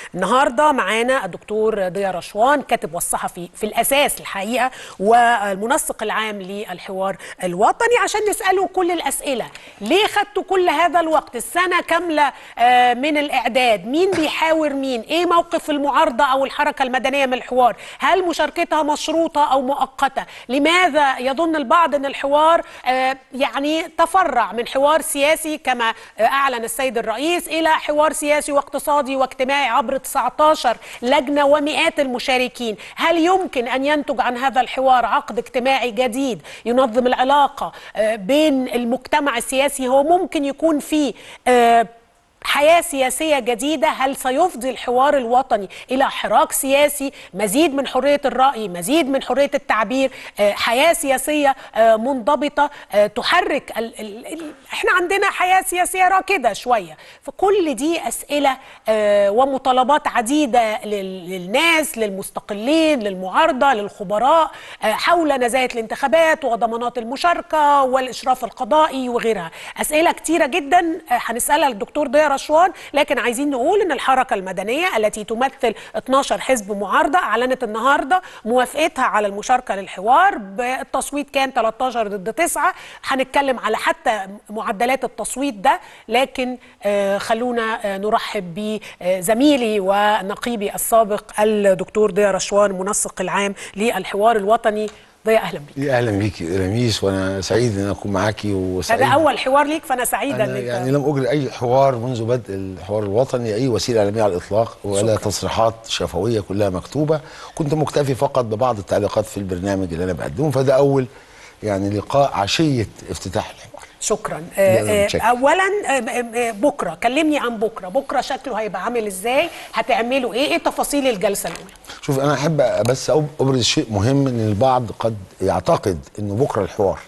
النهارده معانا الدكتور ضياء رشوان كاتب والصحفي في الاساس الحقيقه والمنسق العام للحوار الوطني عشان نساله كل الاسئله ليه خدتوا كل هذا الوقت السنه كامله آه، من الاعداد مين بيحاور مين ايه موقف المعارضه او الحركه المدنيه من الحوار هل مشاركتها مشروطه او مؤقته لماذا يظن البعض ان الحوار آه، يعني تفرع من حوار سياسي كما آه، اعلن السيد الرئيس الى حوار سياسي واقتصادي واجتماعي عبر 19 لجنه ومئات المشاركين هل يمكن ان ينتج عن هذا الحوار عقد اجتماعي جديد ينظم العلاقه آه، بين المجتمع السياسي هو ممكن يكون فيه آه، حياة سياسية جديدة هل سيفضي الحوار الوطني إلى حراك سياسي مزيد من حرية الرأي مزيد من حرية التعبير آه، حياة سياسية آه، منضبطة آه، تحرك ال ال ال احنا عندنا حياة سياسية راكدة شوية فكل دي أسئلة آه، ومطالبات عديدة لل- للناس للمستقلين للمعارضة للخبراء آه، حول نزاهة الانتخابات وضمانات المشاركة والإشراف القضائي وغيرها أسئلة كتيرة جدا آه، هنسألها للدكتور ضياء رشوان لكن عايزين نقول ان الحركه المدنيه التي تمثل 12 حزب معارضه اعلنت النهارده موافقتها على المشاركه للحوار بالتصويت كان 13 ضد 9 هنتكلم على حتى معدلات التصويت ده لكن آه، خلونا آه، نرحب بزميلي ونقيبي السابق الدكتور ضياء رشوان منسق العام للحوار الوطني ضياء اهلا بك يا اهلا بيكي يا لميس وانا سعيد ان اكون معاكي وسعيد هذا اول حوار ليك فانا سعيده ان أنا انت يعني لم اجري اي حوار منذ بدء الحوار الوطني اي وسيله اعلاميه على الاطلاق ولا شكراً. تصريحات شفويه كلها مكتوبه كنت مكتفي فقط ببعض التعليقات في البرنامج اللي انا بقدمه فده اول يعني لقاء عشيه افتتاح الحوار شكرا لا، آه، لا، آه، متشكر. اولا آه، آه، بكره كلمني عن بكره بكره شكله هيبقى عامل ازاي هتعملوا ايه ايه تفاصيل الجلسه الاولى شوف انا احب بس أب- ابرز شيء مهم ان البعض قد يعتقد انه بكره الحوار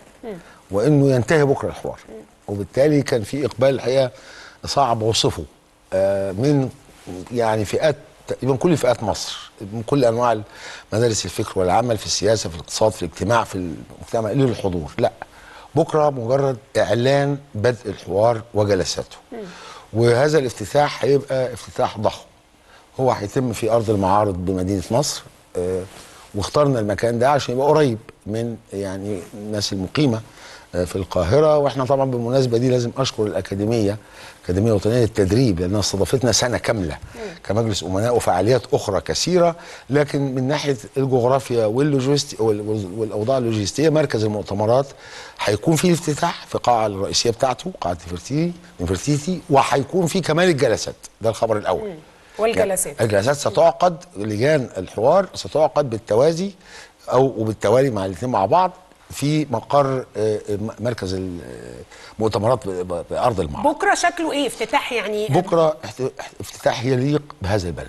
وانه ينتهي بكره الحوار وبالتالي كان في اقبال الحقيقه صعب اوصفه آه، من يعني فئات تقريبا كل فئات مصر من كل انواع مدارس الفكر والعمل في السياسه في الاقتصاد في الاجتماع في المجتمع للحضور لا بكره مجرد اعلان بدء الحوار وجلساته وهذا الافتتاح هيبقى افتتاح ضخم هو هيتم في ارض المعارض بمدينه نصر آه، واخترنا المكان ده عشان يبقى قريب من يعني الناس المقيمه آه، في القاهره واحنا طبعا بالمناسبه دي لازم اشكر الاكاديميه الاكاديميه الوطنيه للتدريب لانها استضافتنا سنه كامله كمجلس امناء وفعاليات اخرى كثيره لكن من ناحيه الجغرافيا واللوجستي وال- وال- والاوضاع اللوجستيه مركز المؤتمرات هيكون فيه الافتتاح في القاعه الرئيسيه بتاعته قاعه نفرتيتي نفرتيتي وهيكون فيه كمان الجلسات ده الخبر الاول والجلسات الجلسات ستعقد لجان الحوار ستعقد بالتوازي او وبالتوالي مع الاثنين مع بعض في مقر آه، م- مركز المؤتمرات ب- ب- بارض المعرض بكره شكله ايه افتتاح يعني بكره احت- افتتاح يليق بهذا البلد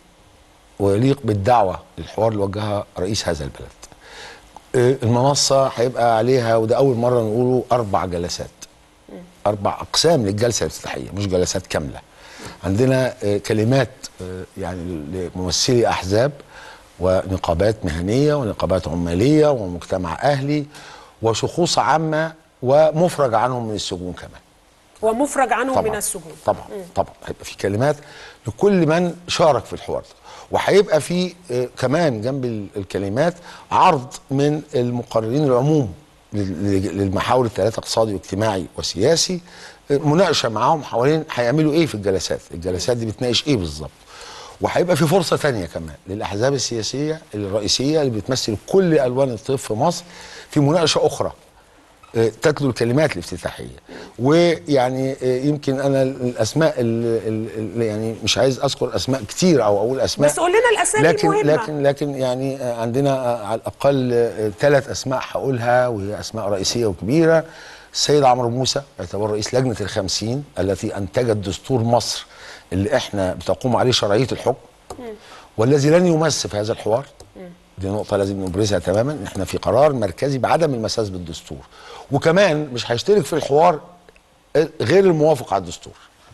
ويليق بالدعوه للحوار اللي وجهها رئيس هذا البلد آه، المنصه هيبقى عليها وده اول مره نقوله اربع جلسات اربع اقسام للجلسه الافتتاحيه مش جلسات كامله عندنا آه، كلمات آه، يعني لممثلي احزاب ونقابات مهنيه ونقابات عماليه ومجتمع اهلي وشخوص عامه ومفرج عنهم من السجون كمان ومفرج عنه طبعا من السجون طبعا طبعا هيبقى في كلمات لكل من شارك في الحوار ده وهيبقى في آه، كمان جنب ال- الكلمات عرض من المقررين العموم لل- لل- للمحاور الثلاثه اقتصادي واجتماعي وسياسي آه، مناقشه معاهم حوالين هيعملوا ايه في الجلسات الجلسات دي بتناقش ايه بالظبط وهيبقى في فرصه تانية كمان للاحزاب السياسيه الرئيسيه اللي بتمثل كل الوان الطيف في مصر في مناقشه اخرى آه، تتلو الكلمات الافتتاحيه ويعني آه، يمكن انا الاسماء اللي يعني مش عايز اذكر اسماء كتير او اقول اسماء بس قول لنا الاسامي لكن المهمه لكن لكن يعني آه، عندنا آه، على الاقل ثلاث اسماء هقولها وهي اسماء رئيسيه وكبيره السيد عمرو موسى يعتبر رئيس لجنه الخمسين التي انتجت دستور مصر اللي احنا بتقوم عليه شرعيه الحكم والذي لن يمس في هذا الحوار دي نقطة لازم نبرزها تماما ان احنا في قرار مركزي بعدم المساس بالدستور وكمان مش هيشترك في الحوار غير الموافق على الدستور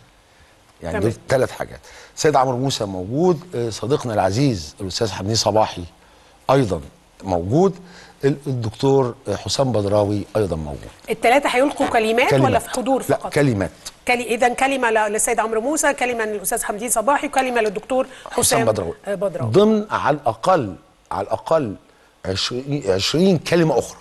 يعني تمام. دول ثلاث حاجات سيد عمرو موسى موجود آه، صديقنا العزيز الاستاذ حمدين صباحي ايضا موجود ال- الدكتور حسام بدراوي ايضا موجود الثلاثه هيلقوا كلمات, كلمات. ولا في حضور لا فقط كلمات كلي... اذا كلمه ل- للسيد عمرو موسى كلمه للاستاذ حمدين صباحي وكلمه للدكتور حسام حسام بدراوي آه، بدراوي ضمن على الاقل على الاقل 20 20 كلمه اخرى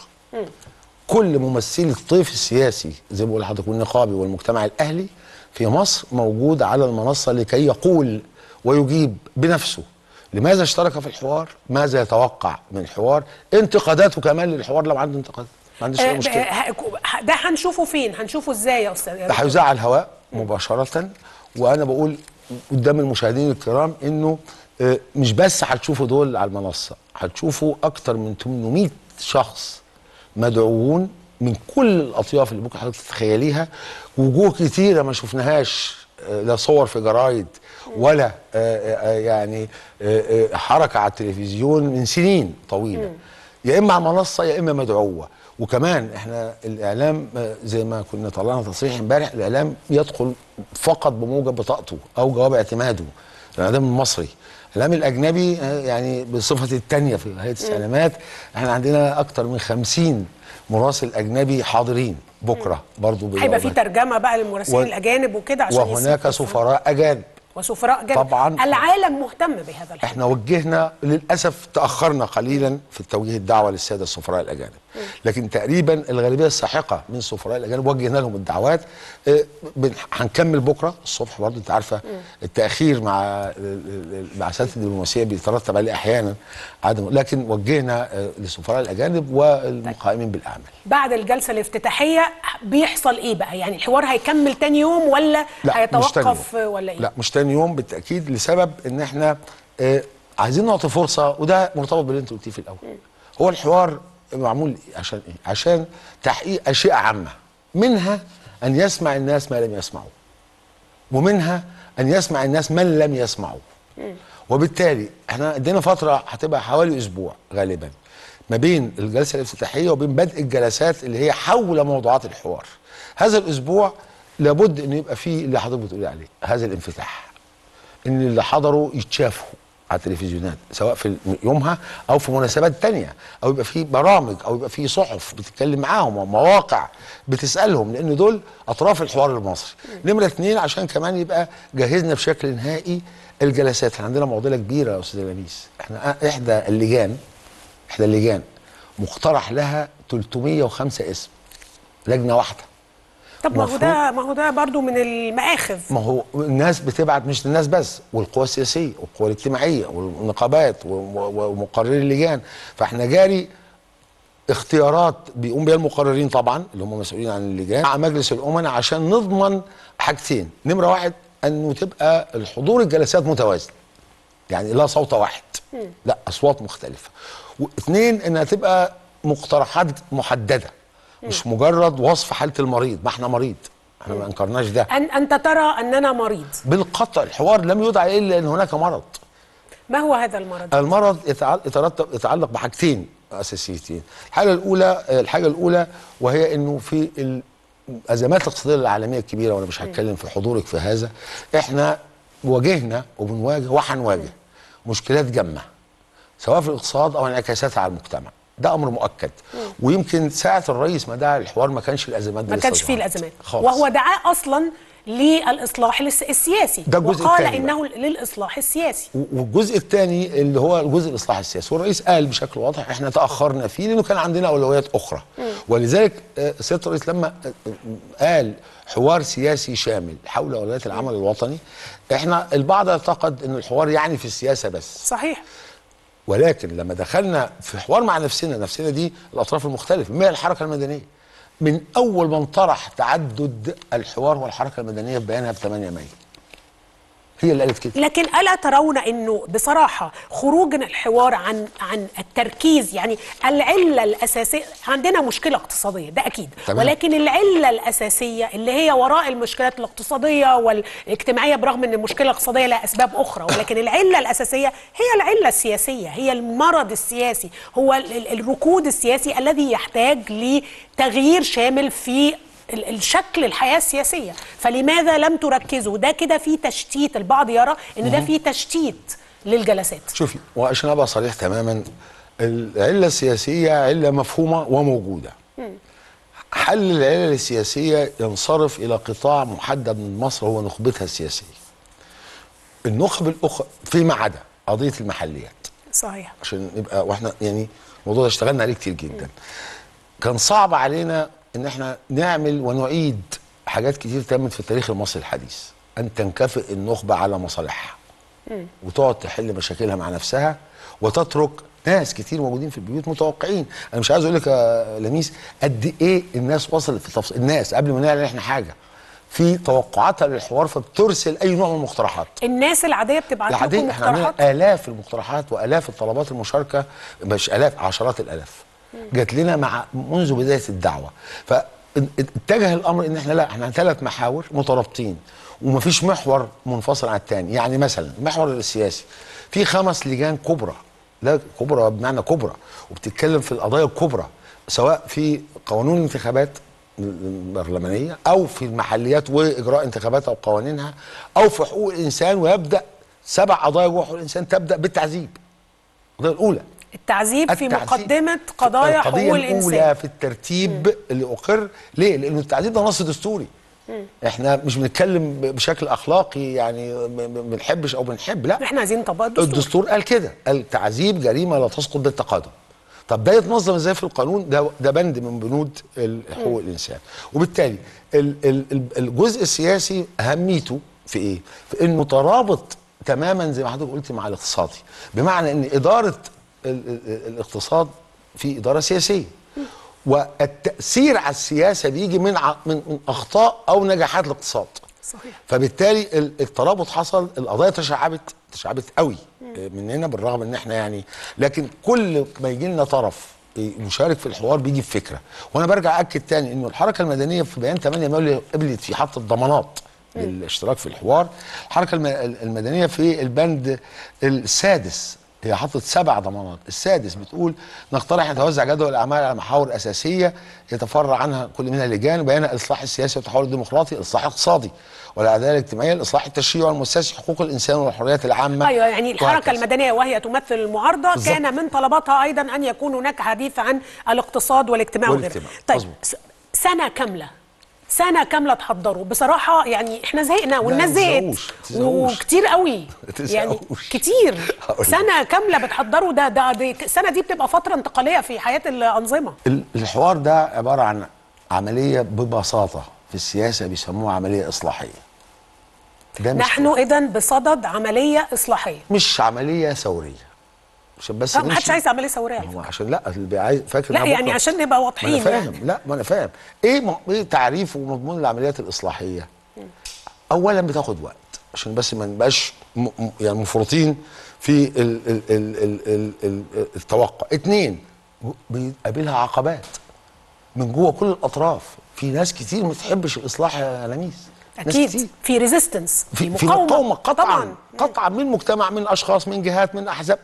كل ممثلي الطيف السياسي زي ما بقول لحضرتك والنقابي والمجتمع الاهلي في مصر موجود على المنصه لكي يقول ويجيب بنفسه لماذا اشترك في الحوار؟ ماذا يتوقع من الحوار؟ انتقاداته كمان للحوار لو عنده انتقادات ما عنديش اي آه، مشكله آه، ه- ده هنشوفه فين هنشوفه ازاي يا استاذ يا ده دكتور؟ هيذاع على الهواء مباشرة وأنا بقول قدام المشاهدين الكرام إنه آه، مش بس هتشوفوا دول على المنصة هتشوفوا أكتر من 800 شخص مدعوون من كل الأطياف اللي ممكن حضرتك تتخيليها وجوه كتيرة ما شفناهاش آه، لا صور في جرايد ولا آه، آه، يعني آه، آه، حركة على التلفزيون من سنين طويلة يا إما على منصة يا إما مدعوة وكمان احنا الاعلام آه، زي ما كنا طلعنا تصريح امبارح الاعلام يدخل فقط بموجب بطاقته او جواب اعتماده الاعلام المصري الاعلام الاجنبي آه، يعني بصفه الثانيه في هيئه السلامات احنا عندنا اكتر من 50 مراسل اجنبي حاضرين بكره برضو هيبقى في بجوابات. ترجمه بقى للمراسلين و- الاجانب وكده عشان وهناك يسيبوا- سفراء اجانب وسفراء جانب طبعاً. العالم مهتم بهذا الحوار احنا وجهنا للاسف تاخرنا قليلا في التوجيه الدعوه للساده السفراء الاجانب لكن تقريبا الغالبيه الساحقه من السفراء الاجانب وجهنا لهم الدعوات اه، بن- هنكمل بكره الصبح برضه انت عارفه التاخير مع ال- ال- البعثات الدبلوماسيه بيترتب عليه احيانا عدم لكن وجهنا اه، للسفراء الاجانب والمقائمين بالاعمال بعد الجلسه الافتتاحيه بيحصل ايه بقى يعني الحوار هيكمل تاني يوم ولا لا مش تاني هيتوقف يوم. ولا ايه لا مش تاني يوم بالتاكيد لسبب ان احنا آه عايزين نعطي فرصه وده مرتبط باللي انت قلتيه في الاول هو الحوار معمول عشان ايه عشان تحقيق اشياء عامه منها ان يسمع الناس ما لم يسمعوا ومنها ان يسمع الناس من لم يسمعوا وبالتالي احنا ادينا فتره هتبقى حوالي اسبوع غالبا ما بين الجلسه الافتتاحيه وبين بدء الجلسات اللي هي حول موضوعات الحوار هذا الاسبوع لابد انه يبقى فيه اللي حضرتك بتقولي عليه هذا الانفتاح ان اللي حضروا يتشافوا على التلفزيونات سواء في يومها او في مناسبات تانية او يبقى في برامج او يبقى في صحف بتتكلم معاهم ومواقع بتسالهم لان دول اطراف الحوار المصري نمره اتنين عشان كمان يبقى جهزنا بشكل نهائي الجلسات احنا عندنا معضله كبيره يا استاذ لميس احنا احدى اللجان احدى اللجان مقترح لها 305 اسم لجنه واحده طب ما هو مفروض- ده ما هو ده برضو من المآخذ ما هو الناس بتبعت مش الناس بس والقوى السياسيه والقوى الاجتماعيه والنقابات و- و- ومقرري اللجان فاحنا جاري اختيارات بيقوم بها المقررين طبعا اللي هم مسؤولين عن اللجان مع مجلس الامناء عشان نضمن حاجتين نمره واحد انه تبقى الحضور الجلسات متوازن يعني لا صوت واحد لا اصوات مختلفه واثنين انها تبقى مقترحات محدده مش مجرد وصف حاله المريض ما احنا مريض احنا ما انكرناش ده أن أنت ترى أننا مريض بالقطع الحوار لم يدعى الا ان هناك مرض ما هو هذا المرض؟ المرض يتع- يترتب يتعلق بحاجتين اساسيتين الحاجه الاولى الحاجه الاولى وهي انه في الازمات الاقتصاديه العالميه الكبيره وانا مش هتكلم في حضورك في هذا احنا واجهنا وبنواجه وهنواجه مشكلات جامه سواء في الاقتصاد او انعكاساتها على المجتمع ده امر مؤكد ويمكن ساعه الرئيس ما دعا الحوار ما كانش الازمات دي ما لسه كانش فيه ظهرت. الأزمات خالص وهو دعاه أصلا للإصلاح الس- السياسي ده الجزء وقال التاني إنه للإصلاح السياسي والجزء الثاني اللي هو الجزء الاصلاح السياسي والرئيس قال بشكل واضح احنا تاخرنا فيه لانه كان عندنا اولويات اخرى ولذلك آه، سياده الرئيس لما آه، آه، قال حوار سياسي شامل حول اولويات العمل الوطني احنا البعض اعتقد ان الحوار يعني في السياسه بس صحيح ولكن لما دخلنا في حوار مع نفسنا نفسنا دي الاطراف المختلفه من الحركه المدنيه من اول من طرح تعدد الحوار والحركه المدنيه في بيانها ب 8 مايو هي اللي قالت كده لكن الا ترون انه بصراحه خروجنا الحوار عن عن التركيز يعني العله الاساسيه عندنا مشكله اقتصاديه ده اكيد تمام. ولكن العله الاساسيه اللي هي وراء المشكلات الاقتصاديه والاجتماعيه برغم ان المشكله الاقتصاديه لها اسباب اخرى ولكن العله الاساسيه هي العله السياسيه هي المرض السياسي هو ال- ال- الركود السياسي الذي يحتاج لتغيير شامل في ال- الشكل الحياه السياسيه فلماذا لم تركزوا ده كده في تشتيت البعض يرى ان ده في تشتيت للجلسات شوفي وعشان ابقى صريح تماما العله السياسيه عله مفهومه وموجوده حل العلل السياسيه ينصرف الى قطاع محدد من مصر هو نخبتها السياسيه النخب الاخرى فيما عدا قضيه المحليات صحيح عشان نبقى واحنا يعني الموضوع ده اشتغلنا عليه كتير جدا كان صعب علينا ان احنا نعمل ونعيد حاجات كتير تمت في التاريخ المصري الحديث ان تنكفئ النخبه على مصالحها وتقعد تحل مشاكلها مع نفسها وتترك ناس كتير موجودين في البيوت متوقعين انا مش عايز اقول لك يا لميس قد ايه الناس وصلت في التفصيل الناس قبل ما نعلن احنا حاجه في توقعاتها للحوار فبترسل اي نوع من المقترحات الناس العاديه بتبعت لكم العادية احنا عندنا مقترحات آلاف المقترحات وآلاف الطلبات المشاركة مش آلاف عشرات الآلاف جات لنا مع منذ بداية الدعوة فاتجه الأمر إن احنا لا احنا ثلاث محاور مترابطين ومفيش محور منفصل عن الثاني يعني مثلا المحور السياسي في خمس لجان كبرى لا كبرى بمعنى كبرى وبتتكلم في القضايا الكبرى سواء في قانون الانتخابات البرلمانيه او في المحليات واجراء انتخاباتها وقوانينها او في حقوق الانسان ويبدا سبع قضايا جوه حقوق الانسان تبدا بالتعذيب القضيه الاولى التعذيب في التعذيب. مقدمه قضايا القضية حقوق الأولى الانسان في الترتيب اللي أقر ليه؟ لأنه التعذيب ده نص دستوري احنا مش بنتكلم ب- بشكل اخلاقي يعني ب- ب- بنحبش او بنحب لا احنا عايزين نطبق الدستور الدستور قال كده التعذيب جريمه لا تسقط بالتقادم طب ده يتنظم ازاي في القانون ده ده بند من بنود ال- حقوق الانسان وبالتالي ال- ال- ال- الجزء السياسي اهميته في ايه في انه مترابط تماما زي ما حضرتك قلت مع الاقتصادي بمعنى ان اداره ال- ال- الاقتصاد في اداره سياسيه والتاثير على السياسه بيجي من ع- من من اخطاء او نجاحات الاقتصاد صحيح فبالتالي ال- الترابط حصل القضايا تشعبت تشعبت قوي مننا بالرغم ان احنا يعني لكن كل ما يجي لنا طرف مشارك في الحوار بيجي بفكره وانا برجع اكد تاني انه الحركه المدنيه في بيان 8 مايو قبلت في حط الضمانات للاشتراك في الحوار الحركه الم- المدنيه في البند السادس هي حطت سبع ضمانات السادس بتقول نقترح ان نتوزع جدول الاعمال على محاور اساسيه يتفرع عنها كل منها لجان بيان الاصلاح السياسي والتحول الديمقراطي الاصلاح الاقتصادي والعداله الاجتماعيه الاصلاح التشريعي والمؤسسي حقوق الانسان والحريات العامه ايوه يعني الحركه وهكذا. المدنيه وهي تمثل المعارضه بالظبط. كان من طلباتها ايضا ان يكون هناك حديث عن الاقتصاد والاجتماع وغيره والاجتماع. طيب مظبوط. س- سنه كامله سنه كامله تحضروا بصراحه يعني احنا زهقنا والناس زهقت تزهقوش، تزهقوش. وكتير قوي يعني تزهقوش. كتير هقول لك. سنه كامله بتحضروا ده ده دي السنه دي بتبقى فتره انتقاليه في حياه الانظمه ال- الحوار ده عباره عن عمليه ببساطه في السياسه بيسموها عمليه اصلاحيه ده مش نحن اذا بصدد عمليه اصلاحيه مش عمليه ثوريه عشان بس لا، ما حدش نمشي- عايز عمليه ثوريه على هو فكرة. عشان لا اللي بي- عايز فاكر لا إنها يعني بكرة. عشان نبقى ما انا واضحين فاهم يعني لا ما انا فاهم ايه م... ايه تعريف ومضمون العمليات الاصلاحيه اولا بتاخد وقت عشان بس ما نبقاش م... م... يعني مفرطين في ال... ال... ال... ال... ال... ال... التوقع اتنين بيقابلها عقبات من جوه كل الاطراف في ناس كتير ما بتحبش الاصلاح يا لميس ناس كتير. اكيد في ريزيستنس في في مقاومه قطعا طبعا قطعا من مجتمع من اشخاص من جهات من احزاب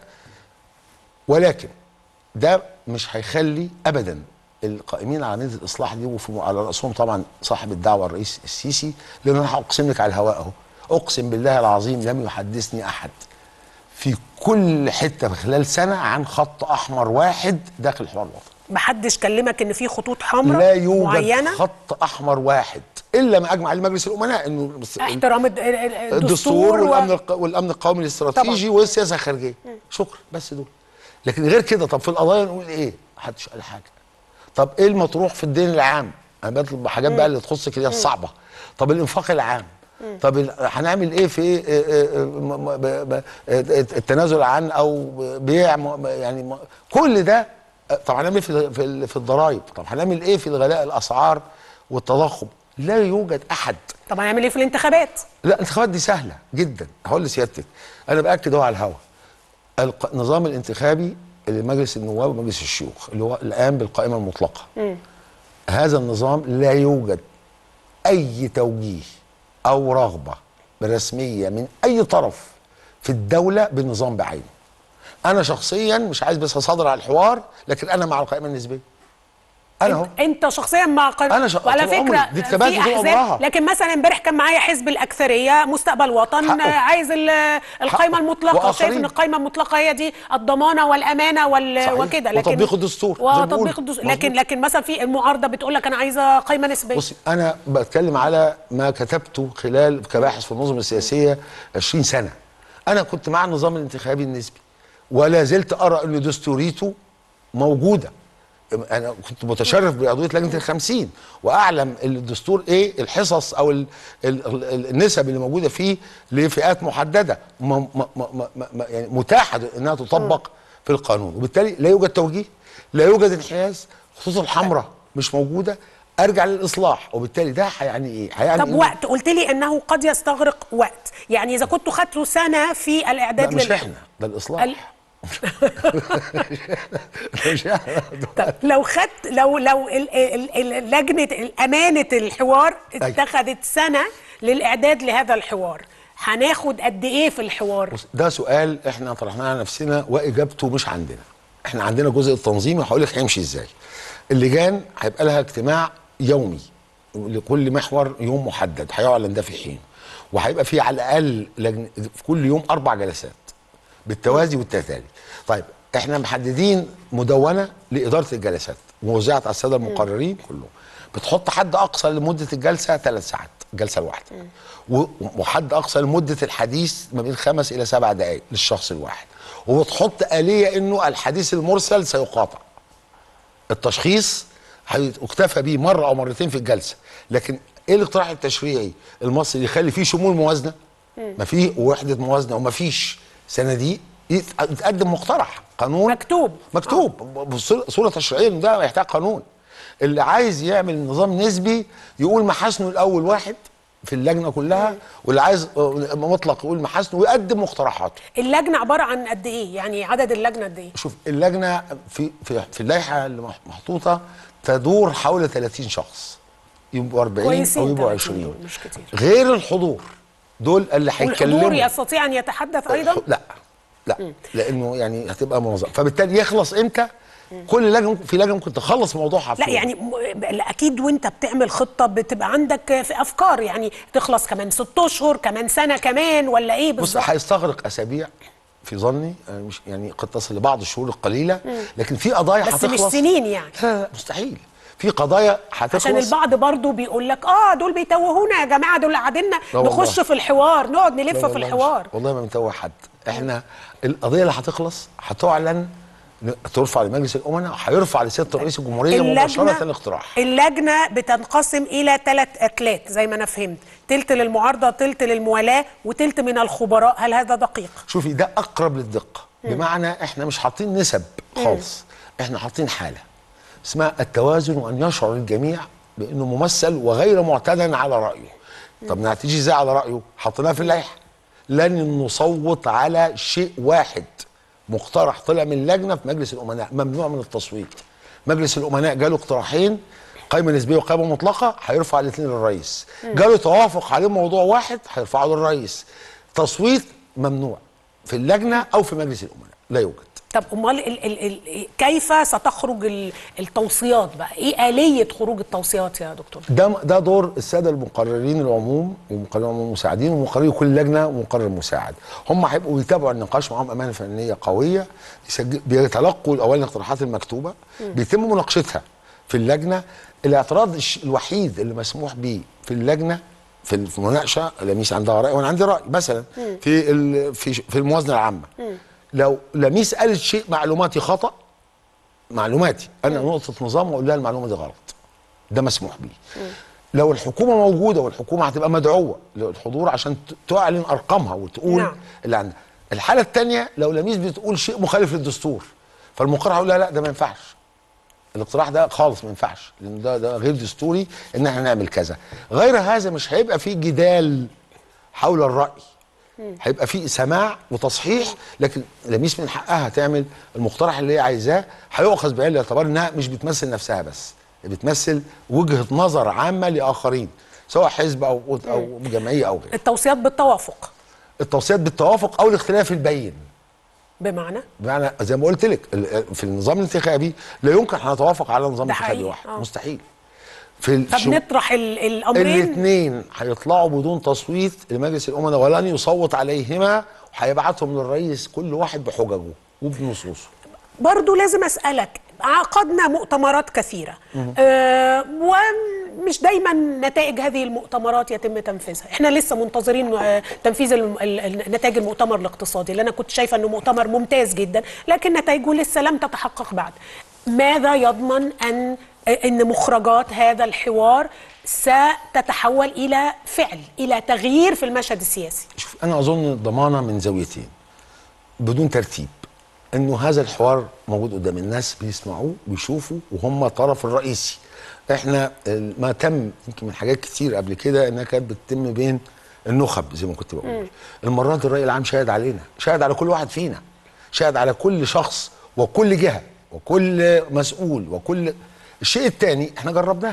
ولكن ده مش هيخلي ابدا القائمين على عمليه الاصلاح دي وفي على راسهم طبعا صاحب الدعوه الرئيس السيسي لان انا هقسم لك على الهواء اهو اقسم بالله العظيم لم يحدثني احد في كل حته في خلال سنه عن خط احمر واحد داخل الحوار الوطني محدش كلمك ان في خطوط حمراء لا يوجد معينه خط احمر واحد الا ما اجمع عليه مجلس الامناء انه بس- احترام الد- ال- ال- الدستور الدستور والامن و... الق... والامن القومي الاستراتيجي والسياسه الخارجيه شكرا بس دول لكن غير كده طب في القضايا نقول ايه محدش قال حاجه طب ايه المطروح في الدين العام انا بطلب حاجات بقى اللي تخصك اللي هي الصعبه طب الانفاق العام طب ال- هنعمل ايه في إيه إيه إيه م- م- ب- ب- التنازل عن او بيع م- يعني م- كل ده طب هنعمل ايه في في ال- في الضرايب طب هنعمل ايه في الغلاء الاسعار والتضخم لا يوجد احد طب هنعمل ايه في الانتخابات لا الانتخابات دي سهله جدا هقول لسيادتك انا باكد اهو على الهوا الق- النظام الانتخابي لمجلس النواب ومجلس الشيوخ اللي هو الان بالقائمه المطلقه هذا النظام لا يوجد اي توجيه او رغبه رسميه من اي طرف في الدوله بالنظام بعينه انا شخصيا مش عايز بس اصادر على الحوار لكن انا مع القائمه النسبيه أنا انت, انت شخصيا مع قانون أنا شخ- وعلى طول عمري. فكره دي اتبعت في طول احزاب عمرها. لكن مثلا امبارح كان معايا حزب الاكثريه مستقبل وطن حقه. آه، عايز ال- القائمه حقه. المطلقه وشايف وآخرين. ان القائمه المطلقه هي دي الضمانه والامانه وال... صحيح. وكده لكن وتطبيق الدستور، زي ما وتطبيق بيقولوا. الدستور مظبوط. لكن لكن مثلا في المعارضه بتقول لك انا عايزه قائمه نسبيه بصي انا بتكلم على ما كتبته خلال كباحث في النظم السياسيه 20 سنه انا كنت مع النظام الانتخابي النسبي ولا زلت ارى ان دستوريته موجوده انا كنت متشرف بعضويه لجنه الخمسين واعلم الدستور ايه الحصص او ال ال ال النسب اللي موجوده فيه لفئات محدده م م م م م يعني متاحه انها تطبق في القانون وبالتالي لا يوجد توجيه لا يوجد انحياز الخطوط الحمراء مش موجوده ارجع للاصلاح وبالتالي ده هيعني ايه هيعني طب إيه؟ وقت قلت لي انه قد يستغرق وقت يعني اذا كنتوا خدتوا سنه في لا الاعداد مش لل- احنا ده الاصلاح ال- مش احنا طب لو خدت لو لو ال- ال- ال- لجنه امانه الحوار اتخذت سنه للاعداد لهذا الحوار هناخد قد ايه في الحوار بص ده سؤال احنا طرحناه على نفسنا واجابته مش عندنا احنا عندنا جزء التنظيمي هقول لك هيمشي ازاي اللجان هيبقى لها اجتماع يومي لكل محور يوم محدد هيعلن ده في حين وهيبقى فيه على الاقل لجن... في كل يوم اربع جلسات بالتوازي والتتالي طيب احنا محددين مدونه لاداره الجلسات موزعه على الساده المقررين كلهم بتحط حد اقصى لمده الجلسه ثلاث ساعات الجلسه الواحده و- وحد اقصى لمده الحديث ما بين خمس الى سبع دقائق للشخص الواحد وبتحط اليه انه الحديث المرسل سيقاطع التشخيص هيكتفى بيه مره او مرتين في الجلسه لكن ايه الاقتراح التشريعي المصري يخلي فيه شمول موازنه ما فيه وحده موازنه وما فيش صناديق يت- يتقدم مقترح قانون مكتوب. مكتوب بصورة- صوره تشريعيه إن ده يحتاج قانون اللي عايز يعمل نظام نسبي يقول محاسنه الاول واحد في اللجنه كلها واللي عايز آه، مطلق يقول محاسنه ويقدم مقترحاته اللجنه عباره عن قد ايه يعني عدد اللجنه قد ايه شوف اللجنه في في في اللائحه اللي مح- محطوطه تدور حول 30 شخص يبقوا 40 كويسين او يبقوا 30 20 دول، مش كتير. غير الحضور دول اللي والحضور هيتكلموا يستطيع ان يتحدث ايضا لا لا لانه يعني هتبقى منظم فبالتالي يخلص امتى كل لجنه ممكن- في لجنه ممكن تخلص موضوعها في لا يوم. يعني م- لا، اكيد وانت بتعمل خطه بتبقى عندك في افكار يعني تخلص كمان ست اشهر كمان سنه كمان ولا ايه بص بالظبط هيستغرق اسابيع في ظني أنا مش يعني قد تصل لبعض الشهور القليله لكن في قضايا بس هتخلص مش سنين يعني لا لا مستحيل في قضايا هتخلص عشان البعض برضو بيقول لك اه دول بيتوهونا يا جماعه دول قاعديننا لا والله. نخش في الحوار نقعد لا نلف في والله مش- الحوار والله ما بنتوه حد احنا القضيه اللي هتخلص هتعلن ترفع لمجلس الامناء هيرفع لسياده رئيس الجمهوريه مباشره الاقتراح اللجنه بتنقسم الى ثلاث اتلات زي ما انا فهمت تلت للمعارضه تلت للموالاه وتلت من الخبراء هل هذا دقيق شوفي ده اقرب للدقه بمعنى احنا مش حاطين نسب خالص احنا حاطين حاله اسمها التوازن وان يشعر الجميع بانه ممثل وغير معتدى على رايه طب نعتدي ازاي على رايه حطيناها في اللائحه لن نصوت على شيء واحد مقترح طلع من اللجنه في مجلس الامناء ممنوع من التصويت مجلس الامناء جاله اقتراحين قائمه نسبيه وقائمه مطلقه هيرفع الاثنين للرئيس جاله توافق عليه موضوع واحد هيرفعه للرئيس تصويت ممنوع في اللجنه او في مجلس الامناء لا يوجد طب امال ال ال ال كيف ستخرج ال التوصيات بقى ايه اليه خروج التوصيات يا دكتور ده ده دور الساده المقررين العموم ومقررين العموم المساعدين ومقرري كل لجنه ومقرر مساعد هم هيبقوا بيتابعوا النقاش معاهم امانه فنيه قويه يسجل بيتلقوا الاولا الاقتراحات المكتوبه بيتم مناقشتها في اللجنه الاعتراض الش- الوحيد اللي مسموح به في اللجنه في ال- في المناقشه لميس عندها راي وانا عندي راي مثلا في ال- في ش- في الموازنه العامه لو لميس قالت شيء معلوماتي خطا معلوماتي انا نقطه نظام واقول لها المعلومه دي غلط ده مسموح بيه لو الحكومه موجوده والحكومه هتبقى مدعوه للحضور عشان ت- تعلن ارقامها وتقول نعم. اللي عندها الحاله الثانيه لو لميس بتقول شيء مخالف للدستور فالمقرر هيقول لها لا ده ما ينفعش الاقتراح ده خالص ما ينفعش لان ده ده غير دستوري ان احنا نعمل كذا غير هذا مش هيبقى في جدال حول الراي هيبقى في سماع وتصحيح لكن لميس من حقها تعمل المقترح اللي هي عايزاه هيؤخذ بعين الاعتبار انها مش بتمثل نفسها بس بتمثل وجهه نظر عامه لاخرين سواء حزب او او جمعيه او غيره التوصيات بالتوافق التوصيات بالتوافق او الاختلاف البين بمعنى بمعنى زي ما قلت لك ال- في النظام الانتخابي لا يمكن ان نتوافق على نظام ده انتخابي حقيقي، واحد آه. مستحيل في ال- شو- فبنطرح ال- الامرين الاثنين هيطلعوا بدون تصويت لمجلس الامناء ولن يصوت عليهما وهيبعتهم للرئيس كل واحد بحججه وبنصوصه برضو لازم اسالك عقدنا مؤتمرات كثيره آه ومش دايما نتائج هذه المؤتمرات يتم تنفيذها احنا لسه منتظرين آه تنفيذ الم- ال- ال- نتائج المؤتمر الاقتصادي اللي انا كنت شايفه انه مؤتمر ممتاز جدا لكن نتائجه لسه لم تتحقق بعد ماذا يضمن ان ان مخرجات هذا الحوار ستتحول الى فعل الى تغيير في المشهد السياسي شوف انا اظن الضمانه من زاويتين بدون ترتيب انه هذا الحوار موجود قدام الناس بيسمعوه ويشوفوا وهم الطرف الرئيسي احنا ال- ما تم يمكن من حاجات كتير قبل كده انها كانت بتتم بين النخب زي ما كنت بقول المره دي الراي العام شاهد علينا شاهد على كل واحد فينا شاهد على كل شخص وكل جهه وكل مسؤول وكل الشيء الثاني احنا جربناه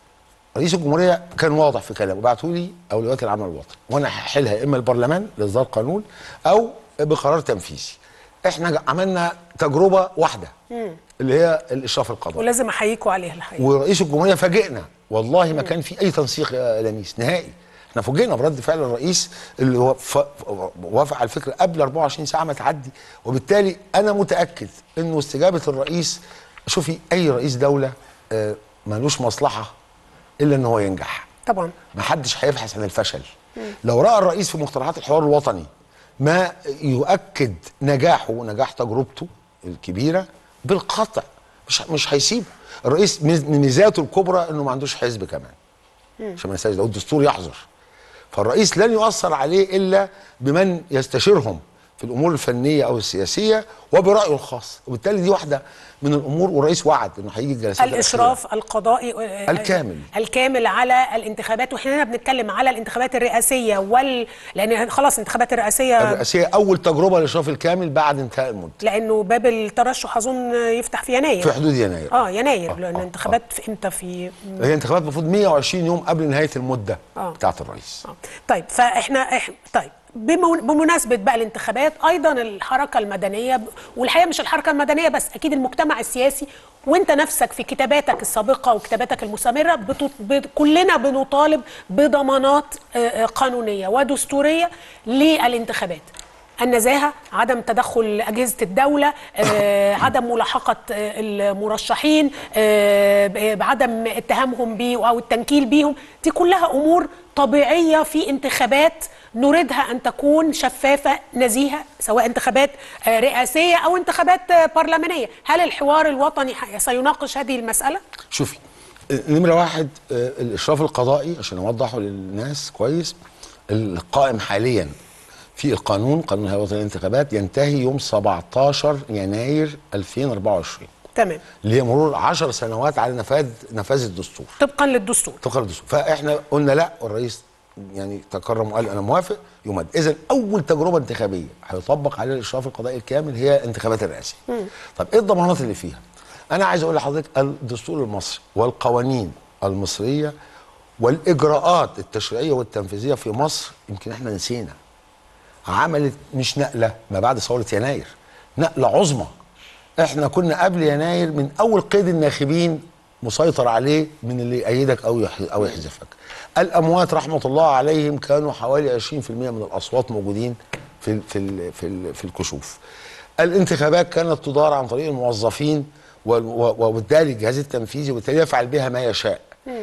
رئيس الجمهوريه كان واضح في كلامه بعتوا لي اولويات العمل الوطني وانا هحلها يا اما البرلمان لاصدار قانون او بقرار تنفيذي احنا ج- عملنا تجربه واحده اللي هي الاشراف القضائي ولازم احييكوا عليها الحقيقه ورئيس الجمهوريه فاجئنا والله ما كان في اي تنسيق يا لميس نهائي احنا فوجئنا برد فعل الرئيس اللي هو ف- وافق على الفكره قبل 24 ساعه ما تعدي وبالتالي انا متاكد انه استجابه الرئيس شوفي اي رئيس دوله آه، ملوش مصلحه الا ان هو ينجح طبعا ما حدش هيبحث عن الفشل لو راى الرئيس في مقترحات الحوار الوطني ما يؤكد نجاحه ونجاح تجربته الكبيره بالقطع مش مش هيسيبه الرئيس من من ميزاته الكبرى انه ما عندوش حزب كمان عشان ما ننساش ده الدستور يحظر فالرئيس لن يؤثر عليه الا بمن يستشيرهم في الامور الفنيه او السياسيه وبرايه الخاص وبالتالي دي واحده من الامور والرئيس وعد انه هيجي الجلسات الاشراف القضائي آه، الكامل. الكامل على الانتخابات واحنا هنا بنتكلم على الانتخابات الرئاسيه وال لان خلاص الانتخابات الرئاسيه الرئاسيه اول تجربه للاشراف الكامل بعد انتهاء المده لانه باب الترشح اظن يفتح في يناير في حدود يناير اه يناير آه، لان آه، الانتخابات في امتى في هي انتخابات المفروض 120 يوم قبل نهايه المده آه. بتاعه الرئيس آه. طيب فاحنا إح... طيب بمو- بمناسبه بقى الانتخابات ايضا الحركه المدنيه ب- والحقيقه مش الحركه المدنيه بس اكيد المجتمع السياسي وانت نفسك في كتاباتك السابقه وكتاباتك المستمره بت... ب... كلنا بنطالب بضمانات آه، آه، قانونيه ودستوريه للانتخابات النزاهه عدم تدخل اجهزه الدوله آه، عدم ملاحقه آه، المرشحين آه، ب- بعدم اتهامهم بيه او التنكيل بيهم دي كلها امور طبيعيه في انتخابات نريدها ان تكون شفافه نزيهه سواء انتخابات آه، رئاسيه او انتخابات آه، برلمانيه هل الحوار الوطني ح- سيناقش هذه المساله شوفي نمره واحد آه، الاشراف القضائي عشان اوضحه للناس كويس القائم حاليا في القانون قانون الهيئه الوطنيه للانتخابات ينتهي يوم 17 يناير 2024 تمام اللي هي مرور 10 سنوات على نفاذ نفاذ الدستور طبقا للدستور طبقا للدستور فاحنا قلنا لا والرئيس يعني تكرم وقال انا موافق يمد اذا اول تجربه انتخابيه هيطبق عليها الاشراف القضائي الكامل هي الانتخابات الرئاسيه طب ايه الضمانات اللي فيها انا عايز اقول لحضرتك الدستور المصري والقوانين المصريه والاجراءات التشريعيه والتنفيذيه في مصر يمكن احنا نسينا عملت مش نقله ما بعد ثوره يناير نقله عظمى احنا كنا قبل يناير من اول قيد الناخبين مسيطر عليه من اللي يأيدك او يح- او يحذفك الاموات رحمه الله عليهم كانوا حوالي 20% من الاصوات موجودين في ال في ال في, ال في الكشوف الانتخابات كانت تدار عن طريق الموظفين وال- و- وبالتالي الجهاز التنفيذي وبالتالي يفعل بها ما يشاء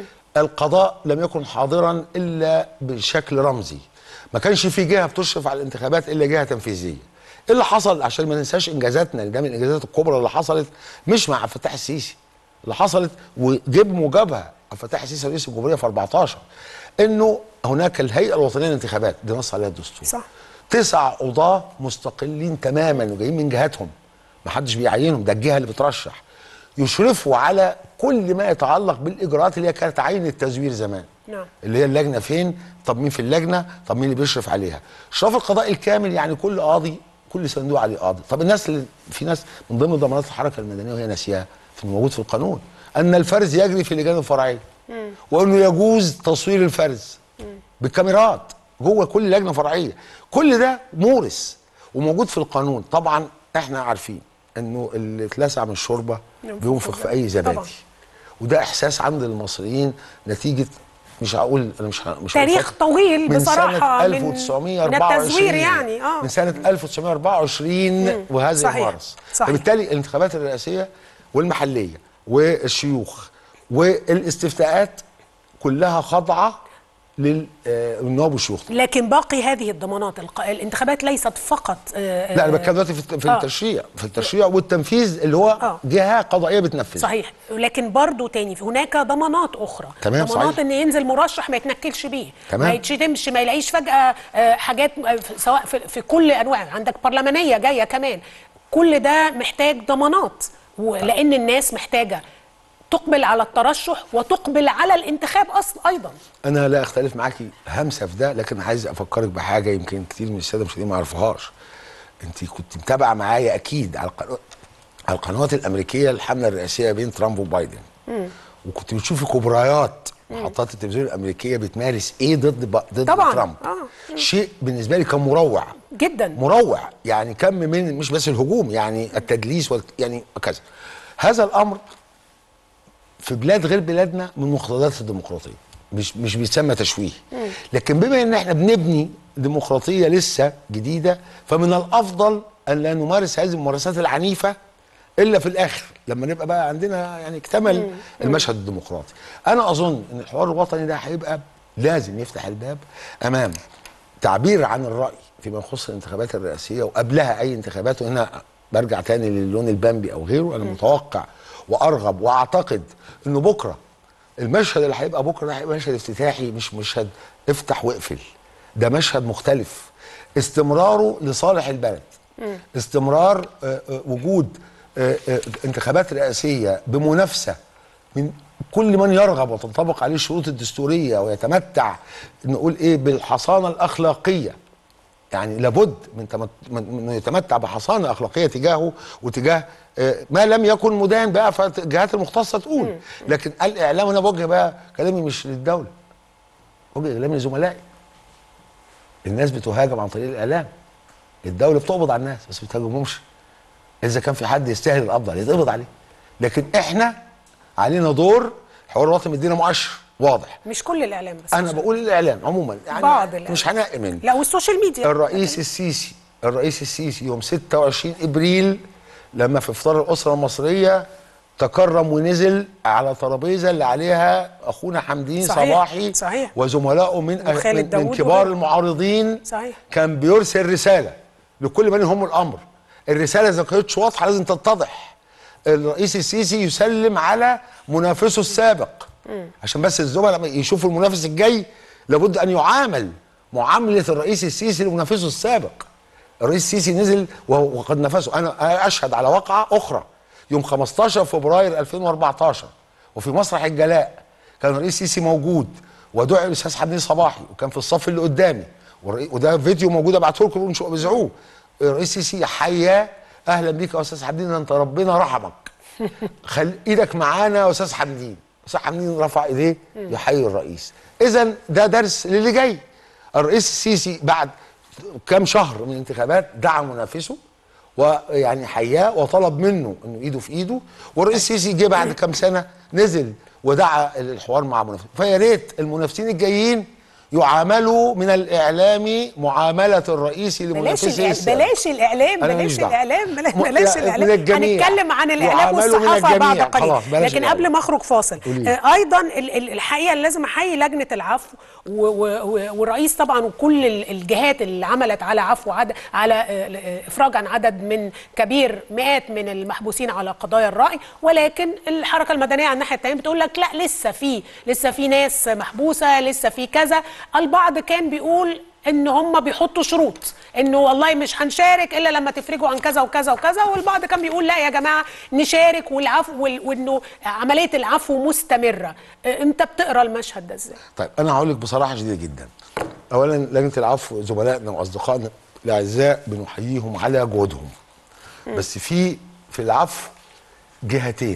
القضاء لم يكن حاضرا الا بشكل رمزي ما كانش في جهه بتشرف على الانتخابات الا جهه تنفيذيه ايه اللي حصل عشان ما ننساش انجازاتنا ده من الانجازات الكبرى اللي حصلت مش مع عبد الفتاح السيسي اللي حصلت وجيب موجبها عبد الفتاح السيسي رئيس الجمهوريه في 14 انه هناك الهيئه الوطنيه للانتخابات دي نص عليها الدستور صح. تسع قضاه مستقلين تماما وجايين من جهاتهم ما حدش بيعينهم ده الجهه اللي بترشح يشرفوا على كل ما يتعلق بالاجراءات اللي هي كانت عين التزوير زمان نعم. اللي هي اللجنه فين طب مين في اللجنه طب مين اللي بيشرف عليها اشراف القضاء الكامل يعني كل قاضي كل صندوق عليه قاضي طب الناس اللي في ناس من ضمن ضمانات الحركه المدنيه وهي ناسياها في موجود في القانون ان الفرز يجري في اللجان الفرعيه وانه يجوز تصوير الفرز بالكاميرات جوه كل لجنه فرعيه كل ده مورس وموجود في القانون طبعا احنا عارفين انه اللي اتلسع من الشوربه ينفخ بينفخ في في اي زبادي طبعاً. وده احساس عند المصريين نتيجه مش هقول انا مش ه- مش هقول تاريخ فترة. طويل من بصراحة، سنة من- 1924 من التزوير يعني، آه. من سنة 1924 وهذا صحيح، يمارس صحيح. فبالتالي الانتخابات الرئاسية والمحلية والشيوخ والاستفتاءات كلها خاضعة للنواب والشيوخ لكن باقي هذه الضمانات الق- الانتخابات ليست فقط آه، لا انا آه، بتكلم دلوقتي في الت- في آه. التشريع في التشريع والتنفيذ اللي هو آه. جهه قضائيه بتنفذ صحيح لكن برضو تاني هناك ضمانات اخرى تمام، ضمانات صحيح. ان ينزل مرشح ما يتنكلش بيه تمام. ما يتشتمش ما يلاقيش فجاه آه، حاجات آه، في- سواء في, في كل انواع عندك برلمانيه جايه كمان كل ده محتاج ضمانات ولان الناس محتاجه تقبل على الترشح وتقبل على الانتخاب اصلا ايضا انا لا اختلف معاكي همسه في ده لكن عايز افكرك بحاجه يمكن كتير من الساده المشاهدين ما يعرفوهاش انت كنت متابعه معايا اكيد على القنوات على القنوات الامريكيه الحمله الرئاسيه بين ترامب وبايدن وكنت بتشوفي كبريات محطات التلفزيون الامريكيه بتمارس ايه ضد ب... ضد طبعاً، ترامب آه. شيء بالنسبه لي كان مروع جدا مروع يعني كم من مش بس الهجوم يعني التدليس وال... يعني كذا هذا الامر في بلاد غير بلادنا من مقتضيات الديمقراطيه مش مش بيتسمى تشويه لكن بما ان احنا بنبني ديمقراطيه لسه جديده فمن الافضل ان لا نمارس هذه الممارسات العنيفه الا في الاخر لما نبقى بقى عندنا يعني اكتمل المشهد الديمقراطي انا اظن ان الحوار الوطني ده هيبقى لازم يفتح الباب امام تعبير عن الراي فيما يخص الانتخابات الرئاسيه وقبلها اي انتخابات وهنا برجع تاني للون البامبي او غيره انا متوقع وارغب واعتقد انه بكره المشهد اللي هيبقى بكره ده هيبقى مشهد افتتاحي مش مشهد افتح واقفل ده مشهد مختلف استمراره لصالح البلد استمرار آه، آه، وجود آه، آه، انتخابات رئاسيه بمنافسه من كل من يرغب وتنطبق عليه الشروط الدستوريه ويتمتع نقول ايه بالحصانه الاخلاقيه يعني لابد من تمت... من من انه يتمتع بحصانه اخلاقيه تجاهه وتجاه آه، ما لم يكن مدان بقى فالجهات المختصه تقول لكن الاعلام انا بوجه بقى كلامي مش للدوله بوجه كلامي لزملائي الناس بتهاجم عن طريق الاعلام الدوله بتقبض على الناس بس ما بتهاجمهمش اذا كان في حد يستاهل القبض عليه يتقبض عليه لكن احنا علينا دور حوار الوطني مدينا مؤشر واضح مش كل الاعلام بس انا بقول الاعلام عموما يعني بعض الإعلام. مش هنقي منه لا والسوشيال ميديا الرئيس السيسي الرئيس السيسي يوم 26 ابريل لما في افطار الاسره المصريه تكرم ونزل على ترابيزه اللي عليها اخونا حمدين صحيح، صباحي صحيح. وزملائه من وخالد من, من داوود كبار وغيره. المعارضين صحيح. كان بيرسل رساله لكل من يهم الامر الرساله اذا كانتش واضحه لازم تتضح الرئيس السيسي يسلم على منافسه السابق عشان بس الزملاء لما يشوفوا المنافس الجاي لابد ان يعامل معامله الرئيس السيسي لمنافسه السابق الرئيس السيسي نزل وهو- وقد نفسه انا أنا اشهد على واقعه اخرى يوم 15 فبراير 2014 وفي مسرح الجلاء كان الرئيس السيسي موجود ودعي الاستاذ حمدين صباحي وكان في الصف اللي قدامي والرئي- وده فيديو موجود ابعته لكم انتوا بزعوه الرئيس السيسي حياه اهلا بيك يا استاذ حمدين انت ربنا رحمك خل ايدك معانا يا استاذ حمدين استاذ حمدين رفع ايديه يحيي الرئيس اذا ده درس للي جاي الرئيس السيسي بعد كام شهر من الانتخابات دعا منافسه ويعني حياه وطلب منه انه ايده في ايده والرئيس السيسي جه بعد كام سنه نزل ودعا الحوار مع منافسه فيا ريت المنافسين الجايين يعاملوا من الاعلام معامله الرئيس بلاش لمنافسه الإعلام السابق. بلاش الاعلام أنا ماليش بلاش دعوة. الاعلام بلا- م- بلاش لا، الاعلام من الجميع. هنتكلم عن الاعلام يعاملوا من والصحافه بعد الجميع. قليل خلاص، بلاش لكن الإعلام. قبل ما اخرج فاصل قولي لي. آه، ايضا ال- ال- الحقيقه اللي لازم احيي لجنه العفو و- و- و- والرئيس طبعا وكل ال- الجهات اللي عملت على عفو عدد على آه، آه، افراج عن عدد من كبير مئات من المحبوسين على قضايا الراي ولكن الحركه المدنيه على الناحيه الثانيه بتقول لك لا لسه في لسه في ناس محبوسه لسه في كذا البعض كان بيقول ان هم بيحطوا شروط انه والله مش هنشارك الا لما تفرجوا عن كذا وكذا وكذا والبعض كان بيقول لا يا جماعه نشارك والعفو وال- وانه عمليه العفو مستمره آه، انت بتقرا المشهد ده ازاي طيب انا هقول لك بصراحه شديده جدا اولا لجنه العفو زملائنا واصدقائنا الاعزاء بنحييهم على جهودهم بس في في العفو جهتين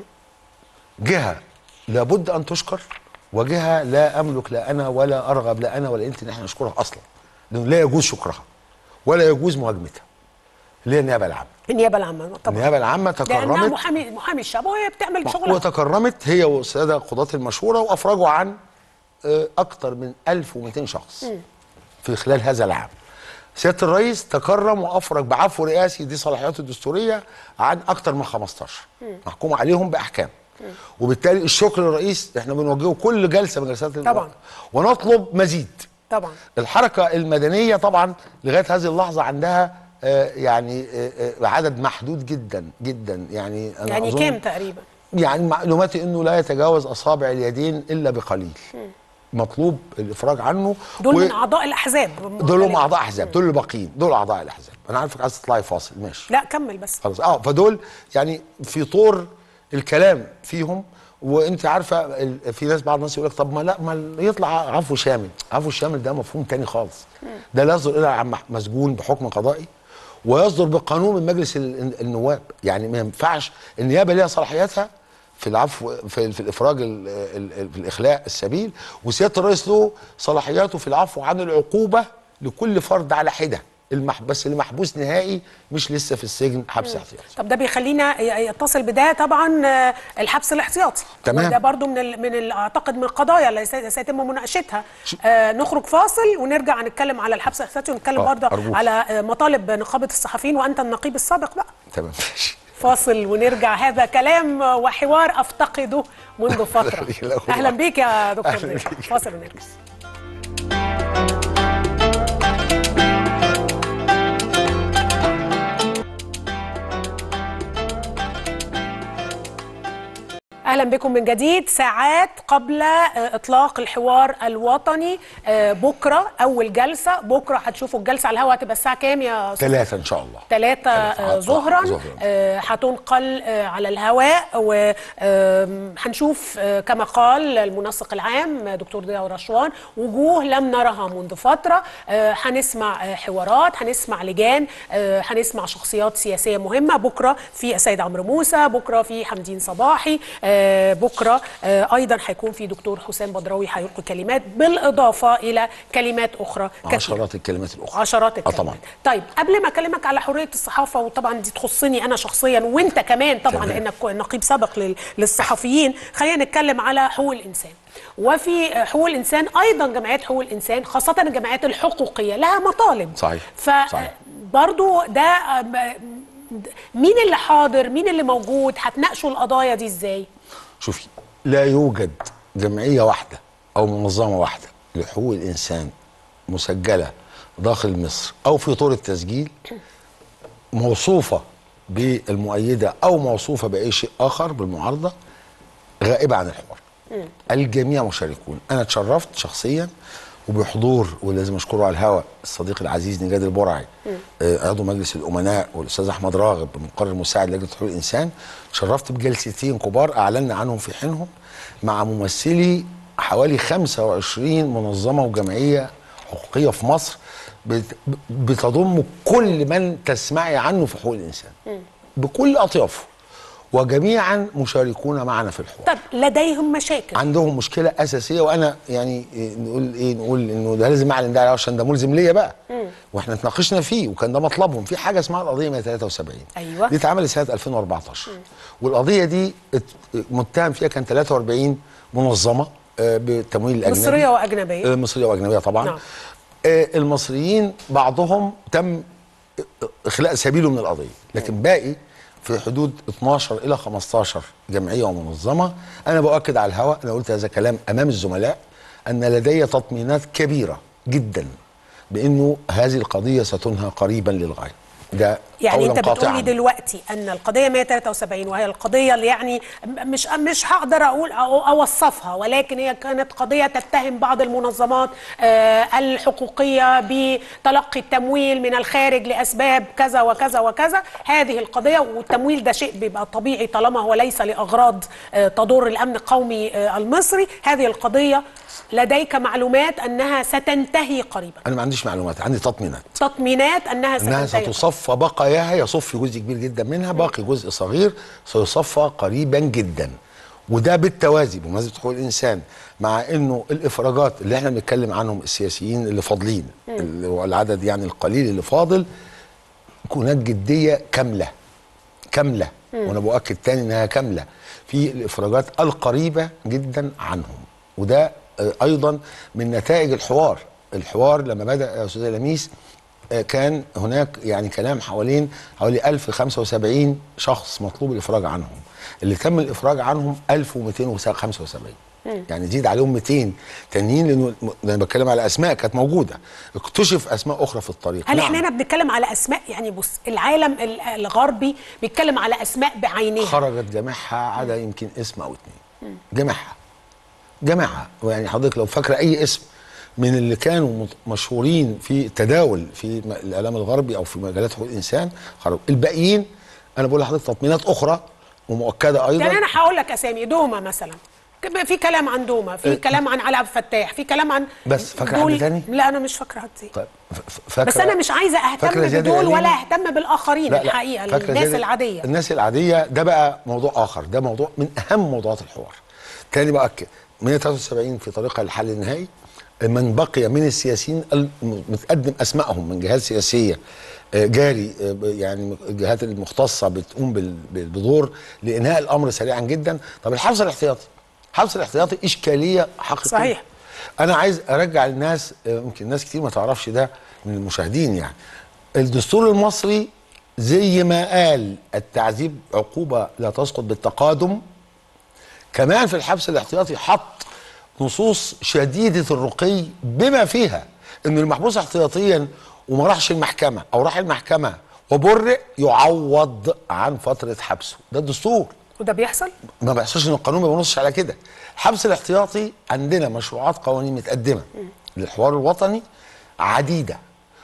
جهه لابد ان تشكر وجهه لا املك لا انا ولا ارغب لا انا ولا انت ان احنا نشكرها اصلا لانه لا يجوز شكرها ولا يجوز مهاجمتها اللي هي النيابه العامه النيابه العامه طبعا النيابه العامه لانها تكرمت محامي محامي الشعب وهي بتعمل شغلها وتكرمت هي والساده قضاه المشوره وافرجوا عن آه، اكثر من 1200 شخص في خلال هذا العام سياده الرئيس تكرم وافرج بعفو رئاسي دي صلاحياته الدستوريه عن اكثر من 15 محكوم عليهم باحكام وبالتالي الشكر للرئيس احنا بنوجهه كل جلسه من جلسات طبعاً. ونطلب مزيد طبعا الحركة المدنية طبعا لغاية هذه اللحظة عندها آه، يعني آه، آه، عدد محدود جدا جدا يعني أنا يعني أظن كام تقريبا يعني معلوماتي انه لا يتجاوز اصابع اليدين الا بقليل مطلوب الافراج عنه دول و- من اعضاء الاحزاب دول هم اعضاء احزاب دول اللي باقيين دول اعضاء الاحزاب انا عارفك عايز تطلعي فاصل ماشي لا كمل بس خلاص اه فدول يعني في طور الكلام فيهم وانت عارفه ال- في ناس بعض الناس يقول لك طب ما لا ما يطلع عفو شامل عفو شامل ده مفهوم تاني خالص ده لا يصدر الا عن مح- مسجون بحكم قضائي ويصدر بقانون من مجلس ال- النواب يعني ما ينفعش النيابه ليها صلاحياتها في العفو في, في الافراج ال ال في الاخلاء السبيل وسياده الرئيس له صلاحياته في العفو عن العقوبه لكل فرد على حده المح بس اللي محبوس نهائي مش لسه في السجن حبس احتياطي طب ده بيخلينا ي- يتصل بده طبعا آه، الحبس الاحتياطي تمام. وده برضو من ال من ال اعتقد من القضايا اللي سي- سيتم مناقشتها آه نخرج فاصل ونرجع نتكلم على الحبس الاحتياطي ونتكلم آه، برضه أرجوك. على آه، مطالب نقابه الصحفيين وانت النقيب السابق بقى تمام ماشي فاصل ونرجع هذا كلام وحوار افتقده منذ فتره لا، خد اهلا راحتك. بيك يا دكتور أهلا ضياء. بيك. فاصل ونرجع اهلا بكم من جديد ساعات قبل آه، اطلاق الحوار الوطني آه، بكره اول جلسه بكره هتشوفوا الجلسه على الهواء هتبقى الساعه كام يا أستاذ ثلاثة إن شاء الله ثلاثة ثلاثة. ظهرا ظهراً. آه، هتنقل آه، على الهواء وهنشوف كما قال المنسق العام آه، دكتور ضياء رشوان وجوه لم نرها منذ فترة آه، هنسمع آه، حوارات هنسمع لجان آه، هنسمع شخصيات سياسية مهمة بكرة في السيد عمرو موسى بكرة في حمدين صباحي آه، بكرة آه، أيضا هيكون في دكتور حسام بدراوي هيلقي كلمات بالإضافة إلى كلمات أخرى كثيرة عشرات الكلمات الأخرى عشرات آه الكلمات طبعا طيب قبل ما اكلمك على حريه الصحافه وطبعا دي تخصني انا شخصيا وانت كمان طبعا تمام. لانك نقيب سابق لل- للصحفيين خلينا نتكلم على حقوق الانسان وفي حقوق الانسان ايضا جمعيات حقوق الانسان خاصه الجمعيات الحقوقيه لها مطالب صحيح. صحيح. فبرضو ده آم، مين اللي حاضر مين اللي موجود هتناقشوا القضايا دي ازاي شوفي لا يوجد جمعية واحدة أو منظمة واحدة لحقوق الإنسان مسجلة داخل مصر أو في طور التسجيل موصوفة بالمؤيدة أو موصوفة بأي شيء آخر بالمعارضة غائبة عن الحوار الجميع مشاركون أنا اتشرفت شخصيا وبحضور ولازم أشكره على الهواء الصديق العزيز نجاد البرعي آه، عضو مجلس الأمناء والأستاذ أحمد راغب مقرر مساعد لجنة حقوق الإنسان شرفت بجلستين كبار أعلنا عنهم في حينهم مع ممثلي حوالي 25 منظمة وجمعية حقوقية في مصر بت- بتضم كل من تسمعي عنه في حقوق الإنسان بكل أطيافه وجميعا مشاركون معنا في الحوار طب لديهم مشاكل عندهم مشكله اساسيه وانا يعني إيه نقول ايه نقول انه ده لازم اعلن ده عشان ده ملزم ليا بقى واحنا اتناقشنا فيه وكان ده مطلبهم في حاجه اسمها القضيه 173 أيوة. دي اتعملت سنه 2014 والقضيه دي ات- متهم فيها كان 43 منظمه آه، بالتمويل الاجنبي مصريه واجنبيه آه، مصريه واجنبيه طبعا نعم. آه، المصريين بعضهم تم اخلاء سبيله من القضيه لكن باقي في حدود 12 الى 15 جمعيه ومنظمه انا باكد على الهواء انا قلت هذا كلام امام الزملاء ان لدي تطمينات كبيره جدا بانه هذه القضيه ستنهى قريبا للغايه ده يعني قولاً انت قاطعاً. بتقولي دلوقتي ان القضيه 173 وهي القضيه اللي يعني م- مش مش هقدر اقول أو اوصفها ولكن هي كانت قضيه تتهم بعض المنظمات آه، الحقوقيه بتلقي التمويل من الخارج لاسباب كذا وكذا وكذا هذه القضيه والتمويل ده شيء بيبقى طبيعي طالما هو ليس لاغراض آه، تضر الامن القومي آه، المصري هذه القضيه لديك معلومات انها ستنتهي قريبا انا ما عنديش معلومات عندي تطمينات تطمينات انها انها ستنتهي ستصفى بقاياها يصفي جزء كبير جدا منها باقي جزء صغير سيصفى قريبا جدا وده بالتوازي بمناسبه حقوق الانسان مع انه الافراجات اللي احنا بنتكلم عنهم السياسيين اللي فاضلين اللي هو العدد يعني القليل اللي فاضل هناك جديه كامله كامله وانا باكد تاني انها كامله في الافراجات القريبه جدا عنهم وده آه، ايضا من نتائج الحوار الحوار لما بدا يا استاذ لميس آه، كان هناك يعني كلام حوالين حوالي 1075 شخص مطلوب الافراج عنهم اللي تم الافراج عنهم 1275 يعني زيد عليهم 200 تانيين لانه انا بتكلم على اسماء كانت موجوده اكتشف اسماء اخرى في الطريق هل نعم. احنا هنا بنتكلم على اسماء يعني بص العالم ال- الغربي بيتكلم على اسماء بعينها خرجت جامعها عدا يمكن اسم او اتنين جامعها جامعها ويعني حضرتك لو فاكره اي اسم من اللي كانوا مت- مشهورين في التداول في م- الاعلام الغربي او في مجالات حقوق الانسان خرجوا الباقيين انا بقول لحضرتك تطمينات اخرى ومؤكده ايضا يعني انا هقول لك اسامي دوما مثلا كب- في كلام عن دوما في إيه. كلام عن علي عبد الفتاح في كلام عن بس فاكرة دول- حد تاني؟ لا انا مش فاكره حد تاني طيب ف- ف- فاكره بس انا مش عايزه اهتم فاكرة زياد بدول ولا العليمي؟ اهتم بالاخرين لا لا، الحقيقه فاكرة الناس زي- العاديه الناس العاديه ده بقى موضوع اخر ده موضوع من اهم موضوعات الحوار تاني باكد 173 في طريقها للحل النهائي من بقي من السياسيين المتقدم اسمائهم من جهات سياسيه آه، جاري آه، ب- يعني الجهات المختصه بتقوم بال- بال- بدور لانهاء الامر سريعا جدا طب الحبس الاحتياطي الحبس الاحتياطي اشكاليه حقيقيه صحيح. انا عايز ارجع الناس آه، يمكن ناس كتير ما تعرفش ده من المشاهدين يعني الدستور المصري زي ما قال التعذيب عقوبه لا تسقط بالتقادم كمان في الحبس الاحتياطي حط نصوص شديده الرقي بما فيها ان المحبوس احتياطيا وما راحش المحكمه او راح المحكمه وبرئ يعوض عن فتره حبسه ده الدستور وده بيحصل ما بيحصلش ان القانون ما بينصش على كده الحبس الاحتياطي عندنا مشروعات قوانين متقدمه للحوار الوطني عديده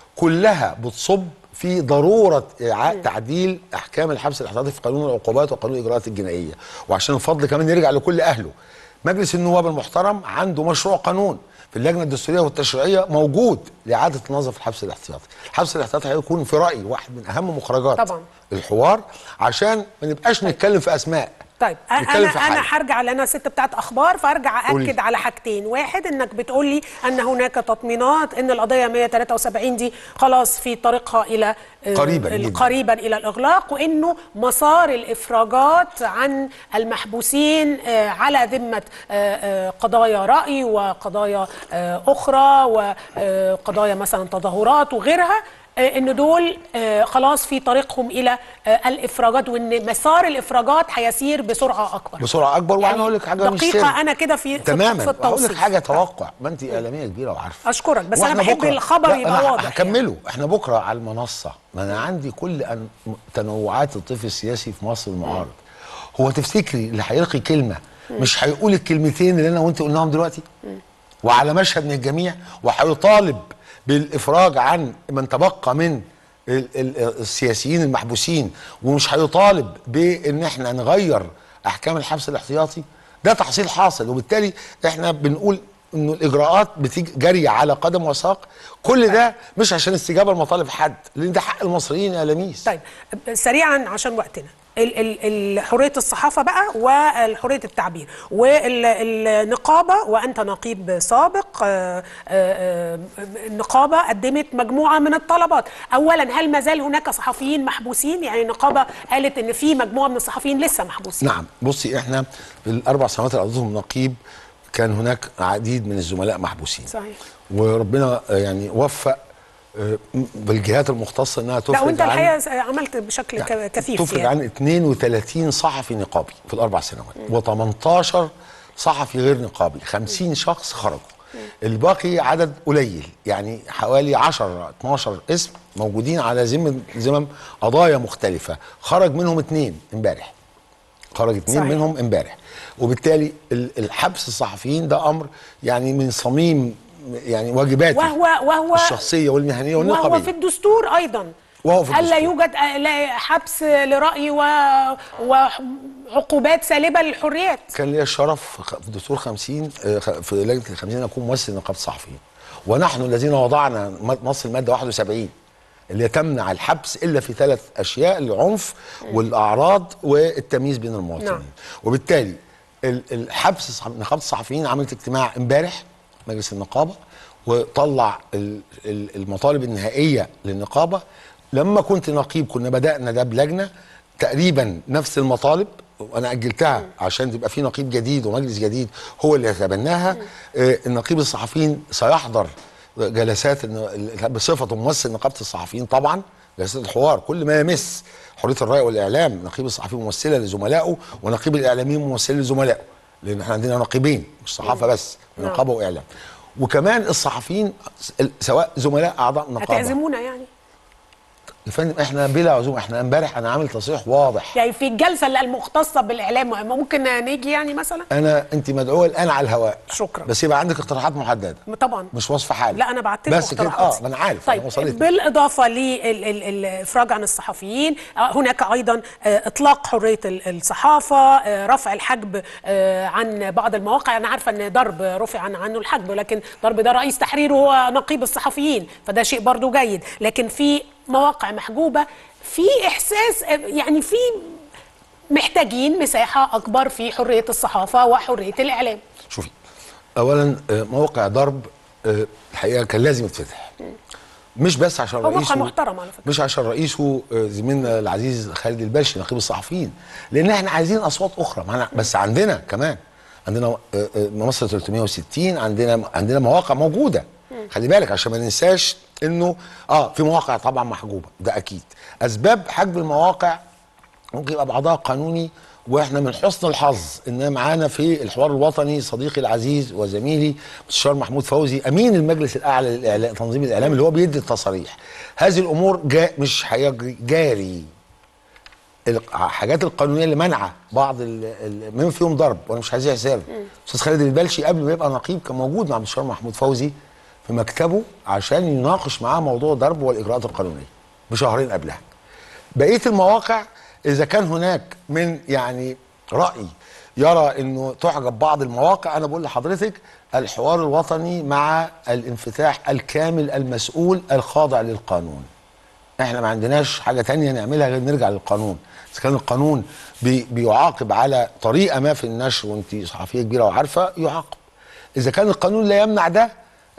كلها بتصب في ضروره إعادة تعديل احكام الحبس الاحتياطي في قانون العقوبات وقانون الاجراءات الجنائيه وعشان الفضل كمان يرجع لكل اهله مجلس النواب المحترم عنده مشروع قانون في اللجنه الدستوريه والتشريعيه موجود لاعاده النظر في الحبس الاحتياطي الحبس الاحتياطي هيكون في رايي واحد من اهم مخرجات طبعاً. الحوار عشان ما نبقاش نتكلم في اسماء طيب أ- نتكلم انا في انا حاجة. هرجع لان انا ست بتاعت اخبار فارجع قولي. اكد على حاجتين واحد انك بتقول لي ان هناك تطمينات ان القضيه 173 دي خلاص في طريقها الى آه، قريباً ال- جداً. قريبا الى الاغلاق وانه مسار الافراجات عن المحبوسين آه، على ذمه آه، آه، قضايا راي وقضايا آه، اخرى وقضايا مثلا تظاهرات وغيرها آه، ان دول آه، خلاص في طريقهم الى آه، الافراجات وان مسار الافراجات هيسير بسرعه اكبر بسرعه اكبر وانا اقول لك حاجه مش سر. دقيقه انا كده في في- تماما في هقول لك التوصيف حاجه توقع ما انت اعلاميه كبيره وعارفه اشكرك بس انا وإحنا بحب بكرة- الخبر لا، يبقى أنا واضح هكمله احنا بكره على المنصه ما انا عندي كل أن تنوعات الطيف السياسي في مصر المعارض هو تفتكري اللي هيلقي كلمه مش هيقول الكلمتين اللي انا وانت قلناهم دلوقتي وعلى مشهد من الجميع وهيطالب بالافراج عن من تبقى من ال- ال- السياسيين المحبوسين ومش هيطالب بان احنا نغير احكام الحبس الاحتياطي ده تحصيل حاصل وبالتالي احنا بنقول انه الاجراءات بتيجي جاريه على قدم وساق كل ده مش عشان استجابه لمطالب حد لان ده حق المصريين يا لميس طيب سريعا عشان وقتنا ال- ال- ال- حريه الصحافه بقى وحريه التعبير والنقابه وانت نقيب سابق آه، آه، آه، النقابه قدمت مجموعه من الطلبات اولا هل ما زال هناك صحفيين محبوسين يعني النقابه قالت ان في مجموعه من الصحفيين لسه محبوسين نعم بصي احنا في الاربع سنوات اللي قضيتهم نقيب كان هناك عديد من الزملاء محبوسين صحيح. وربنا آه، يعني وفق آه، بالجهات المختصه انها تفرج لا وانت عن- الحقيقه عملت بشكل يعني ك- كثيف تفرج فيها. عن 32 صحفي نقابي في الاربع سنوات و18 صحفي غير نقابي 50 شخص خرجوا الباقي عدد قليل يعني حوالي 10 12 اسم موجودين على ذمم ذمم قضايا مختلفه خرج منهم اثنين امبارح خرج اثنين صحيح. منهم امبارح وبالتالي ال- الحبس الصحفيين ده امر يعني من صميم يعني واجباتي وهو وهو الشخصيه والمهنيه وهو والنقابيه في الدستور ايضا وهو في الا الدستور. يوجد آه، لا حبس لراي و... وعقوبات سالبه للحريات كان لي الشرف خ- في دستور 50 آه، خ- في لجنه ال 50 اكون ممثل نقابه الصحفيين ونحن الذين وضعنا م- نص الماده 71 اللي تمنع الحبس الا في ثلاث اشياء العنف والاعراض والتمييز بين المواطنين نعم. وبالتالي ال- الحبس الصح- نقابه الصحفيين عملت اجتماع امبارح مجلس النقابه وطلع ال- ال- المطالب النهائيه للنقابه لما كنت نقيب كنا بدانا ده بلجنه تقريبا نفس المطالب وانا اجلتها عشان تبقى في نقيب جديد ومجلس جديد هو اللي يتبناها آه، النقيب الصحفيين سيحضر جلسات الن- بصفته ممثل نقابه الصحفيين طبعا جلسات الحوار كل ما يمس حريه الراي والاعلام نقيب الصحفيين ممثله لزملائه ونقيب الاعلاميين ممثل لزملائه لان احنا عندنا نقيبين مش صحافه بس نعم. نقابه واعلام وكمان الصحفيين س- سواء زملاء اعضاء نقابه هتعزمونا يعني يا فندم احنا بلا عزومه احنا امبارح انا عامل تصريح واضح يعني في الجلسه اللي المختصه بالاعلام ممكن نيجي يعني مثلا انا انت مدعوه الان على الهواء شكرا. بس يبقى عندك اقتراحات محدده طبعا مش وصف حالي لا انا بعت لك بس كده اه اقتراحاتي. ما انا عارف طيب أنا وصلت بالاضافه للافراج عن الصحفيين آه، هناك ايضا آه، اطلاق حريه ال- الصحافه آه، رفع الحجب آه، عن بعض المواقع انا عارفه ان ضرب رفع عن عنه الحجب ولكن ضرب ده رئيس تحرير هو نقيب الصحفيين فده شيء برضو جيد لكن في مواقع محجوبه في احساس آه، يعني في محتاجين مساحه اكبر في حريه الصحافه وحريه الاعلام شوفي اولا آه، موقع ضرب آه، الحقيقه كان لازم يتفتح مش بس عشان هو موقع رئيسه محترم على فكرة. مش عشان رئيسه آه، زميلنا العزيز خالد الباشي نقيب الصحفيين لان احنا عايزين اصوات اخرى معنا بس عندنا كمان عندنا آه، آه، مصر 360 عندنا عندنا مواقع موجوده خلي بالك عشان ما ننساش انه اه في مواقع طبعا محجوبه ده اكيد اسباب حجب المواقع ممكن يبقى بعضها قانوني واحنا من حسن الحظ ان معانا في الحوار الوطني صديقي العزيز وزميلي مستشار محمود فوزي امين المجلس الاعلى للاعلام تنظيم الاعلام اللي هو بيدي التصاريح هذه الامور جا مش هيجري جاري الحاجات القانونيه اللي منع بعض ال- ال- من فيهم ضرب وانا مش عايز سر استاذ خالد البلشي قبل ما يبقى نقيب كان موجود مع المستشار محمود فوزي في مكتبه عشان يناقش معاه موضوع الضرب والاجراءات القانونيه بشهرين قبلها بقيه المواقع اذا كان هناك من يعني راي يرى انه تعجب بعض المواقع انا بقول لحضرتك الحوار الوطني مع الانفتاح الكامل المسؤول الخاضع للقانون احنا ما عندناش حاجه تانية نعملها غير نرجع للقانون اذا كان القانون بي بيعاقب على طريقه ما في النشر وانت صحفيه كبيره وعارفه يعاقب اذا كان القانون لا يمنع ده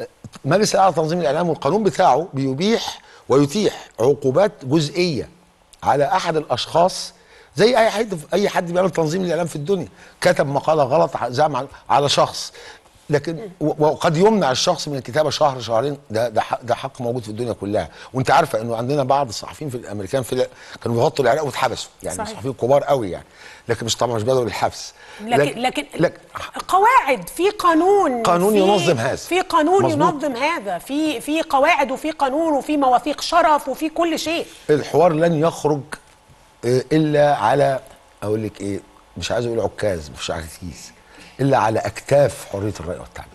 مجلس الاعلى لتنظيم الاعلام والقانون بتاعه بيبيح ويتيح عقوبات جزئيه على احد الاشخاص زي اي حد اي حد بيعمل تنظيم الاعلام في الدنيا كتب مقاله غلط زعم على- على شخص لكن و- وقد يمنع الشخص من الكتابه شهر شهرين ده ده حق, ده حق موجود في الدنيا كلها وانت عارفه انه عندنا بعض الصحفيين في الامريكان في الع- كانوا بيغطوا العراق واتحبسوا يعني صحيح. صحفيين كبار قوي يعني لكن مش طبعا مش بدأوا بالحبس لكن لكن لكن قواعد في قانون قانون في ينظم هذا. في قانون مظبوط. ينظم هذا في في قواعد وفي قانون وفي مواثيق شرف وفي كل شيء الحوار لن يخرج آه، الا على اقول لك ايه مش عايز اقول عكاز مش عكاز الا على اكتاف حريه الراي والتعبير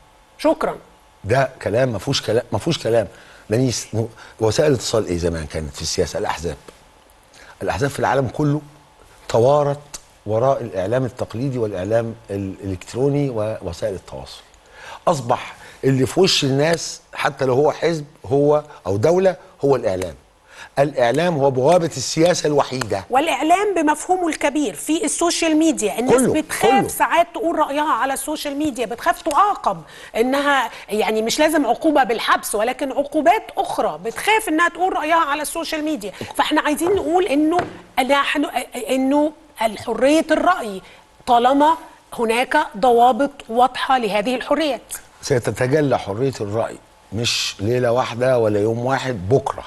شكرا ده كلام ما فيهوش كلام ما فيهوش كلام لان يس- وسائل الاتصال ايه زمان كانت في السياسه الاحزاب الاحزاب في العالم كله توارت وراء الاعلام التقليدي والاعلام الالكتروني ووسائل التواصل اصبح اللي في وش الناس حتى لو هو حزب هو او دوله هو الاعلام الاعلام هو بوابه السياسه الوحيده والاعلام بمفهومه الكبير في السوشيال ميديا الناس كله، بتخاف كله. ساعات تقول رايها على السوشيال ميديا بتخاف تعاقب انها يعني مش لازم عقوبه بالحبس ولكن عقوبات اخرى بتخاف انها تقول رايها على السوشيال ميديا فاحنا عايزين نقول انه نحن انه الحريه الراي طالما هناك ضوابط واضحه لهذه الحريات سيتتجلى حريه الراي مش ليله واحده ولا يوم واحد بكره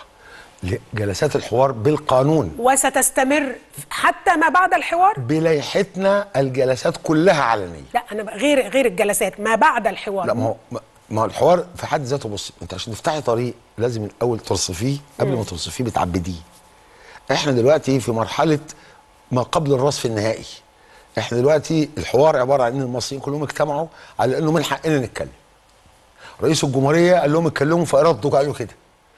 جلسات الحوار بالقانون وستستمر حتى ما بعد الحوار بلائحتنا الجلسات كلها علنيه لا انا بقى غير غير الجلسات ما بعد الحوار لا ما هو ما هو الحوار في حد ذاته بص انت عشان تفتحي طريق لازم الاول ترصفيه قبل ما ترصفيه بتعبديه احنا دلوقتي في مرحله ما قبل الرصف النهائي احنا دلوقتي الحوار عباره عن ان المصريين كلهم اجتمعوا على انه من حقنا نتكلم رئيس الجمهوريه قال لهم اتكلموا فردوا قالوا كده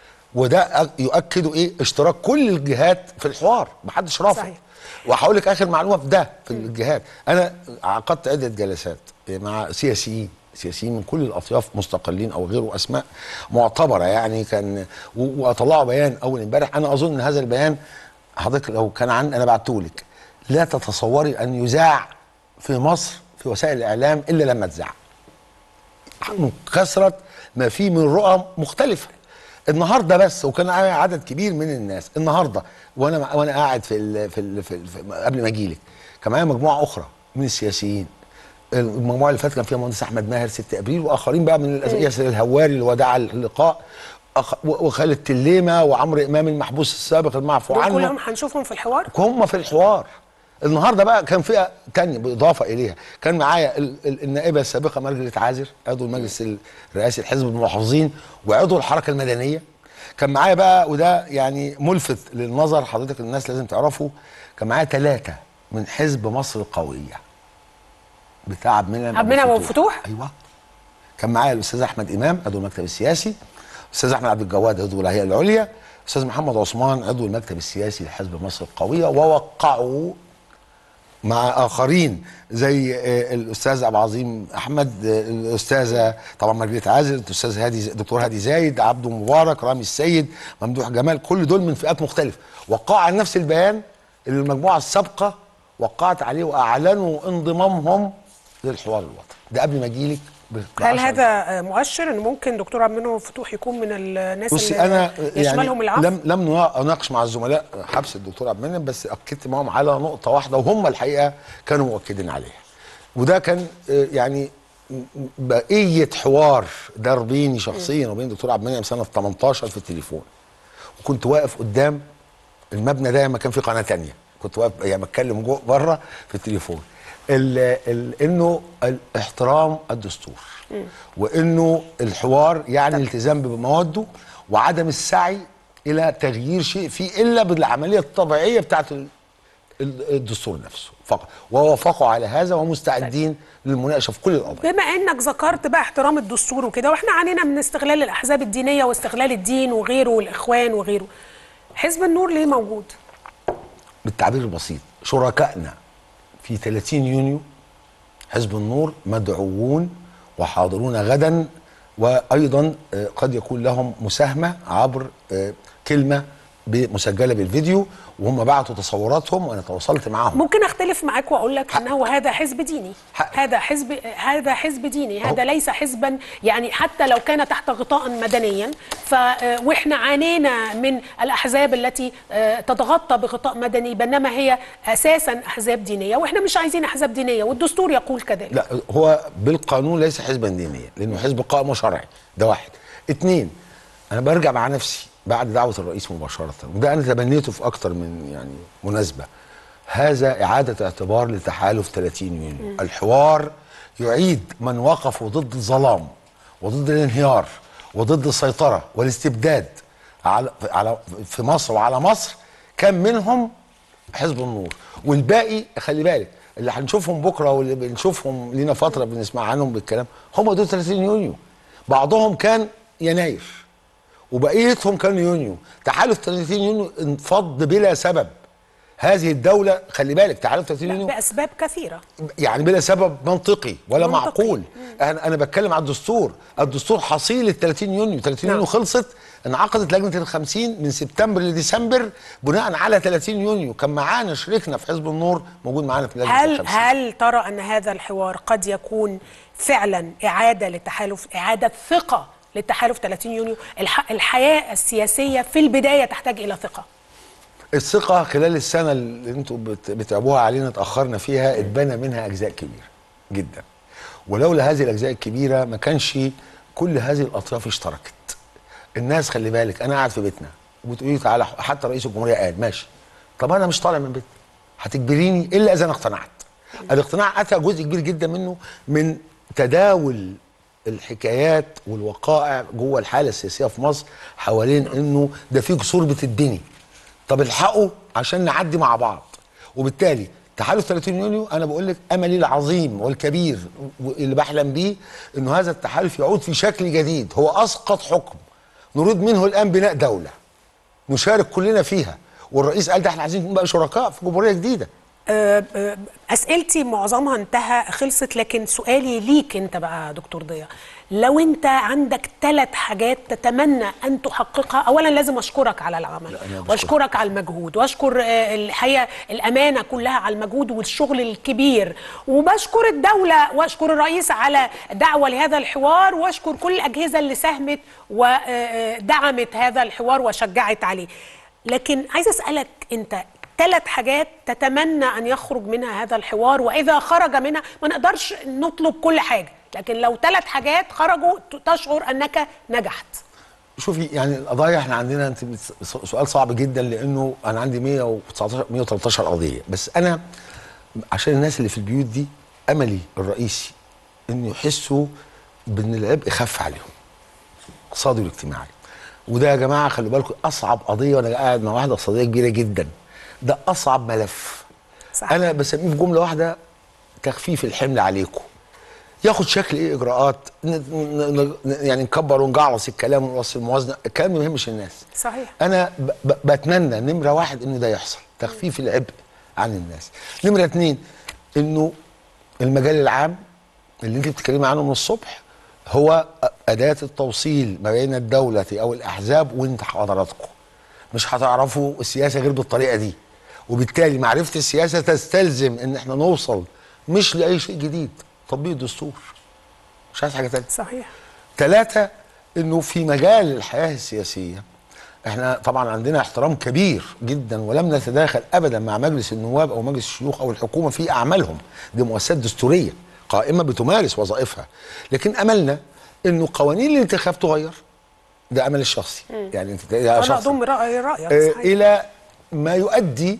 وده يؤكد ايه اشتراك كل الجهات في الحوار محدش رافض صحيح. وهقول لك اخر معلومه في ده في الجهات انا عقدت عده جلسات مع سياسيين سياسيين من كل الاطياف مستقلين او غيره اسماء معتبره يعني كان و- واطلعوا بيان اول امبارح انا اظن ان هذا البيان حضرتك لو كان عن انا بعته لك لا تتصوري ان يذاع في مصر في وسائل الاعلام الا لما تذاع من كثره ما فيه من رؤى مختلفه النهارده بس وكان معايا عدد كبير من الناس النهارده وانا وانا قاعد في ال في, ال في, ال في قبل ما اجي لك كان معايا مجموعه اخرى من السياسيين المجموعه اللي فاتت كان فيها المهندس احمد ماهر 6 ابريل واخرين بقى من الأس- ياسر الهواري اللي ودع اللقاء أخ و- وخالد تليمه وعمرو امام المحبوس السابق المعفو دول عنه كلهم هنشوفهم في الحوار هم في الحوار النهارده بقى كان فئه تانية بالاضافه اليها كان معايا ال- ال- النائبه السابقه مارجريت عازر عضو المجلس الرئاسي لحزب المحافظين وعضو الحركه المدنيه كان معايا بقى وده يعني ملفت للنظر حضرتك الناس لازم تعرفه كان معايا ثلاثه من حزب مصر القويه بتاع عبد المنعم عبد المنعم أبو فتوح؟ ايوه كان معايا الاستاذ احمد امام عضو المكتب السياسي الاستاذ احمد عبد الجواد عضو الهيئه العليا الاستاذ محمد عثمان عضو المكتب السياسي لحزب مصر القويه ووقعوا مع اخرين زي آه، الاستاذ عبد العظيم احمد آه، الاستاذه طبعا مارجريت عازر الاستاذ هادي دكتور هادي زايد عبده مبارك رامي السيد ممدوح جمال كل دول من فئات مختلفه وقعوا على نفس البيان اللي المجموعه السابقه وقعت عليه واعلنوا انضمامهم للحوار الوطني ده قبل ما اجي لك هل هذا آه، مؤشر ان ممكن دكتور عبد المنعم فتوح يكون من الناس بصي اللي انا يعني يشملهم العفو لم لم اناقش مع الزملاء حبس الدكتور عبد المنعم بس اكدت معاهم على نقطه واحده وهم الحقيقه كانوا مؤكدين عليها وده كان آه، يعني م- م- بقيه حوار دار بيني شخصيا وبين الدكتور عبد المنعم سنه 18 في التليفون وكنت واقف قدام المبنى ده لما كان في قناه تانية كنت واقف يعني بتكلم جوه بره في التليفون ال ال انه الاحترام الدستور وانه الحوار يعني الالتزام بمواده وعدم السعي الى تغيير شيء فيه الا بالعمليه الطبيعيه بتاعت ال- ال- الدستور نفسه فقط ووافقوا على هذا ومستعدين للمناقشه في كل القضايا بما انك ذكرت بقى احترام الدستور وكده واحنا عانينا من استغلال الاحزاب الدينيه واستغلال الدين وغيره والاخوان وغيره حزب النور ليه موجود بالتعبير البسيط شركائنا في 30 يونيو حزب النور مدعوون وحاضرون غدا وايضا آه، قد يكون لهم مساهمه عبر آه، كلمه ب- مسجله بالفيديو وهم بعتوا تصوراتهم وانا تواصلت معاهم ممكن اختلف معاك واقول لك انه هذا حزب ديني حق. هذا حزب هذا حزب ديني أهو. هذا ليس حزبا يعني حتى لو كان تحت غطاء مدنيا ف آه، واحنا عانينا من الاحزاب التي آه، تتغطى بغطاء مدني بينما هي اساسا احزاب دينيه واحنا مش عايزين احزاب دينيه والدستور يقول كذلك لا هو بالقانون ليس حزبا دينيا لانه حزب قائم وشرعي ده واحد اتنين انا برجع مع نفسي بعد دعوه الرئيس مباشره وده انا تبنيته في اكتر من يعني مناسبه هذا اعاده اعتبار لتحالف 30 يونيو الحوار يعيد من وقفوا ضد الظلام وضد الانهيار وضد السيطره والاستبداد على على في مصر وعلى مصر كان منهم حزب النور والباقي خلي بالك اللي هنشوفهم بكره واللي بنشوفهم لينا فتره بنسمع عنهم بالكلام هم دول 30 يونيو بعضهم كان يناير وبقيتهم كانوا يونيو تحالف 30 يونيو انفض بلا سبب هذه الدولة خلي بالك تحالف 30 لا يونيو باسباب كثيره يعني بلا سبب منطقي ولا منطقي. معقول انا انا بتكلم على الدستور الدستور حصيل ال 30 يونيو 30 نعم. يونيو خلصت انعقدت لجنه ال 50 من سبتمبر لديسمبر بناء على 30 يونيو كان معانا شريكنا في حزب النور موجود معانا في لجنه ال هل 50 هل ترى ان هذا الحوار قد يكون فعلا اعاده للتحالف اعاده ثقه للتحالف 30 يونيو الح... الحياه السياسيه في البدايه تحتاج الى ثقه الثقه خلال السنه اللي انتم بت- بتعبوها علينا اتاخرنا فيها اتبنى منها اجزاء كبيره جدا ولولا هذه الاجزاء الكبيره ما كانش كل هذه الاطراف اشتركت الناس خلي بالك انا قاعد في بيتنا وبتقولي لي تعالى حتى رئيس الجمهوريه قال ماشي طب انا مش طالع من بيتنا هتجبريني الا اذا انا اقتنعت الاقتناع اتى جزء كبير جدا منه من تداول الحكايات والوقائع جوه الحاله السياسيه في مصر حوالين انه ده في جسور بتتبني طب الحقوا عشان نعدي مع بعض وبالتالي تحالف 30 يونيو انا بقول لك املي العظيم والكبير واللي بحلم بيه انه هذا التحالف يعود في شكل جديد هو اسقط حكم نريد منه الان بناء دوله نشارك كلنا فيها والرئيس قال ده احنا عايزين نبقى شركاء في جمهوريه جديده آه، آه، اسئلتي معظمها انتهى خلصت لكن سؤالي ليك انت بقى يا دكتور ضياء لو انت عندك ثلاث حاجات تتمنى ان تحققها اولا لازم اشكرك على العمل لا، أنا بشكرك. واشكرك على المجهود واشكر آه، الحقيقه الامانه كلها على المجهود والشغل الكبير وبشكر الدوله واشكر الرئيس على دعوه لهذا الحوار واشكر كل الاجهزه اللي ساهمت ودعمت هذا الحوار وشجعت عليه لكن عايز اسالك انت ثلاث حاجات تتمنى ان يخرج منها هذا الحوار واذا خرج منها ما نقدرش نطلب كل حاجه لكن لو ثلاث حاجات خرجوا ت- تشعر انك نجحت شوفي يعني القضايا احنا عندنا انت بتس- سؤال صعب جدا لانه انا عندي 119 113 قضيه بس انا عشان الناس اللي في البيوت دي املي الرئيسي انه يحسوا بان العبء خف عليهم الاقتصادي والاجتماعي وده يا جماعه خلوا بالكم اصعب قضيه وانا قاعد مع واحده اقتصاديه كبيره جدا ده اصعب ملف صح. انا بسميه في جمله واحده تخفيف الحمل عليكم ياخد شكل ايه اجراءات ن- ن- ن- يعني نكبر ونجعلص الكلام ونوصل الموازنه الكلام ما يهمش الناس صحيح. انا ب- ب- بتمنى نمره واحد انه ده يحصل تخفيف العبء عن الناس نمره اتنين انه المجال العام اللي انت بتتكلمي عنه من الصبح هو اداه التوصيل ما بين الدوله او الاحزاب وانت حضراتكم مش هتعرفوا السياسه غير بالطريقه دي وبالتالي معرفه السياسه تستلزم ان احنا نوصل مش لاي شيء جديد تطبيق الدستور مش عايز حاجه تانية صحيح ثلاثة انه في مجال الحياة السياسية احنا طبعا عندنا احترام كبير جدا ولم نتداخل ابدا مع مجلس النواب او مجلس الشيوخ او الحكومة في اعمالهم دي مؤسسات دستورية قائمة بتمارس وظائفها لكن املنا انه قوانين الانتخاب تغير ده امل الشخصي يعني انت ده انا شخصي. اضم راي رايك آه، صحيح. الى ما يؤدي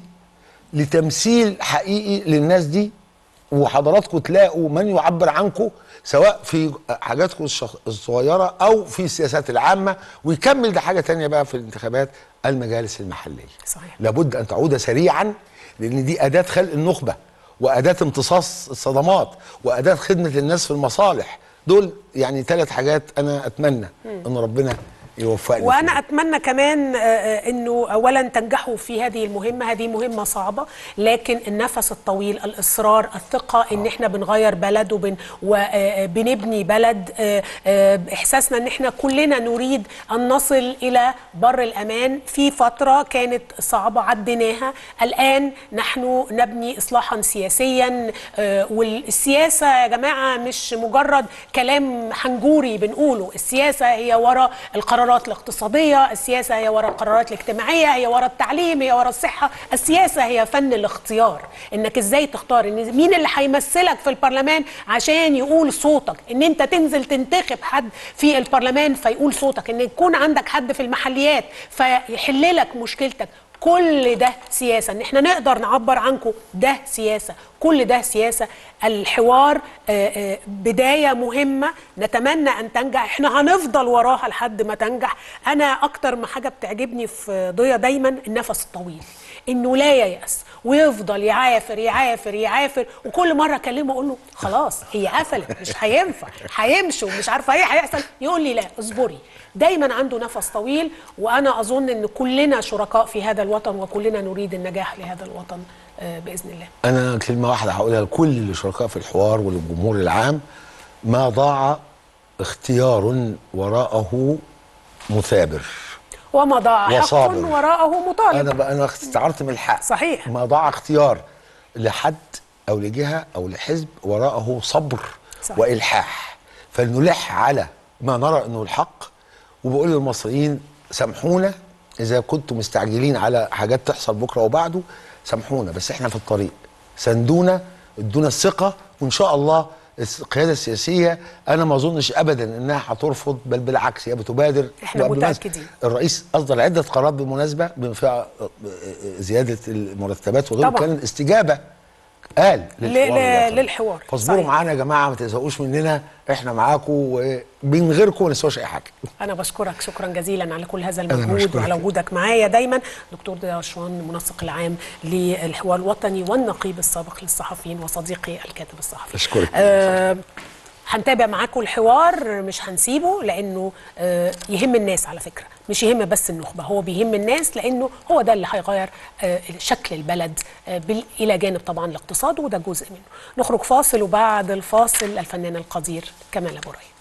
لتمثيل حقيقي للناس دي وحضراتكم تلاقوا من يعبر عنكم سواء في حاجاتكم الشخ- الصغيره او في السياسات العامه ويكمل ده حاجه تانية بقى في الانتخابات المجالس المحليه صحيح. لابد ان تعود سريعا لان دي اداه خلق النخبه واداه امتصاص الصدمات واداه خدمه الناس في المصالح دول يعني ثلاث حاجات انا اتمنى ان ربنا يوفقني وانا فيهم. اتمنى كمان آه، آه، انه اولا تنجحوا في هذه المهمه هذه مهمه صعبه لكن النفس الطويل الاصرار الثقه ان احنا بنغير بلد وبن وبنبني بلد آه، آه، احساسنا ان احنا كلنا نريد ان نصل الى بر الامان في فتره كانت صعبه عديناها الان نحن نبني اصلاحا سياسيا آه، والسياسه يا جماعه مش مجرد كلام حنجوري بنقوله السياسه هي وراء القرارات الاقتصاديه السياسه هي وراء القرارات الاجتماعيه هي وراء التعليم هي وراء الصحه السياسه هي فن الاختيار انك ازاي تختار ان مين اللي هيمثلك في البرلمان عشان يقول صوتك ان انت تنزل تنتخب حد في البرلمان فيقول صوتك ان يكون عندك حد في المحليات فيحل لك مشكلتك كل ده سياسه ان احنا نقدر نعبر عنكم ده سياسه كل ده سياسه الحوار آه، آه، بدايه مهمه نتمنى ان تنجح احنا هنفضل وراها لحد ما تنجح انا اكتر ما حاجه بتعجبني في ضيا دايما النفس الطويل انه لا ييأس ويفضل يعافر يعافر يعافر وكل مره اكلمه اقول له خلاص هي قفلت مش هينفع هيمشوا مش عارفه ايه هيحصل يقول لي لا اصبري دايما عنده نفس طويل وانا اظن ان كلنا شركاء في هذا الوطن وكلنا نريد النجاح لهذا الوطن آه، باذن الله انا كلمه واحده هقولها لكل الشركاء في الحوار وللجمهور العام ما ضاع اختيار وراءه مثابر وما ضاع حق وصابر. وراءه مطالب انا بقى انا استعرت من الحق صحيح. ما ضاع اختيار لحد او لجهه او لحزب وراءه صبر صحيح. والحاح فلنلح على ما نرى انه الحق وبقول للمصريين سامحونا اذا كنتم مستعجلين على حاجات تحصل بكره وبعده سامحونا بس احنا في الطريق سندونا ادونا الثقه وان شاء الله الس- القياده السياسيه انا ما اظنش ابدا انها هترفض بل بالعكس هي بتبادر إحنا بالمناسبة، متأكدين. الرئيس اصدر عده قرارات بالمناسبه بما فيها زياده المرتبات وغيره طبعاً. كان استجابه قال ل- للحوار الوطني. للحوار. فاصبروا صحيح. معانا يا جماعه ما تزهقوش مننا احنا معاكم ومن غيركم ما نسواش اي حاجه انا بشكرك شكرا جزيلا على كل هذا أنا المجهود بشكرك. وعلى وجودك معايا دايما دكتور ضياء رشوان المنسق العام للحوار الوطني والنقيب السابق للصحفيين وصديقي الكاتب الصحفي أشكرك. أه هنتابع معاكم الحوار مش هنسيبه لانه آه، يهم الناس على فكره مش يهم بس النخبه هو بيهم الناس لانه هو ده اللي هيغير آه، شكل البلد آه، بال- الى جانب طبعا الاقتصاد وده جزء منه نخرج فاصل وبعد الفاصل الفنان القدير كمال ابو ريا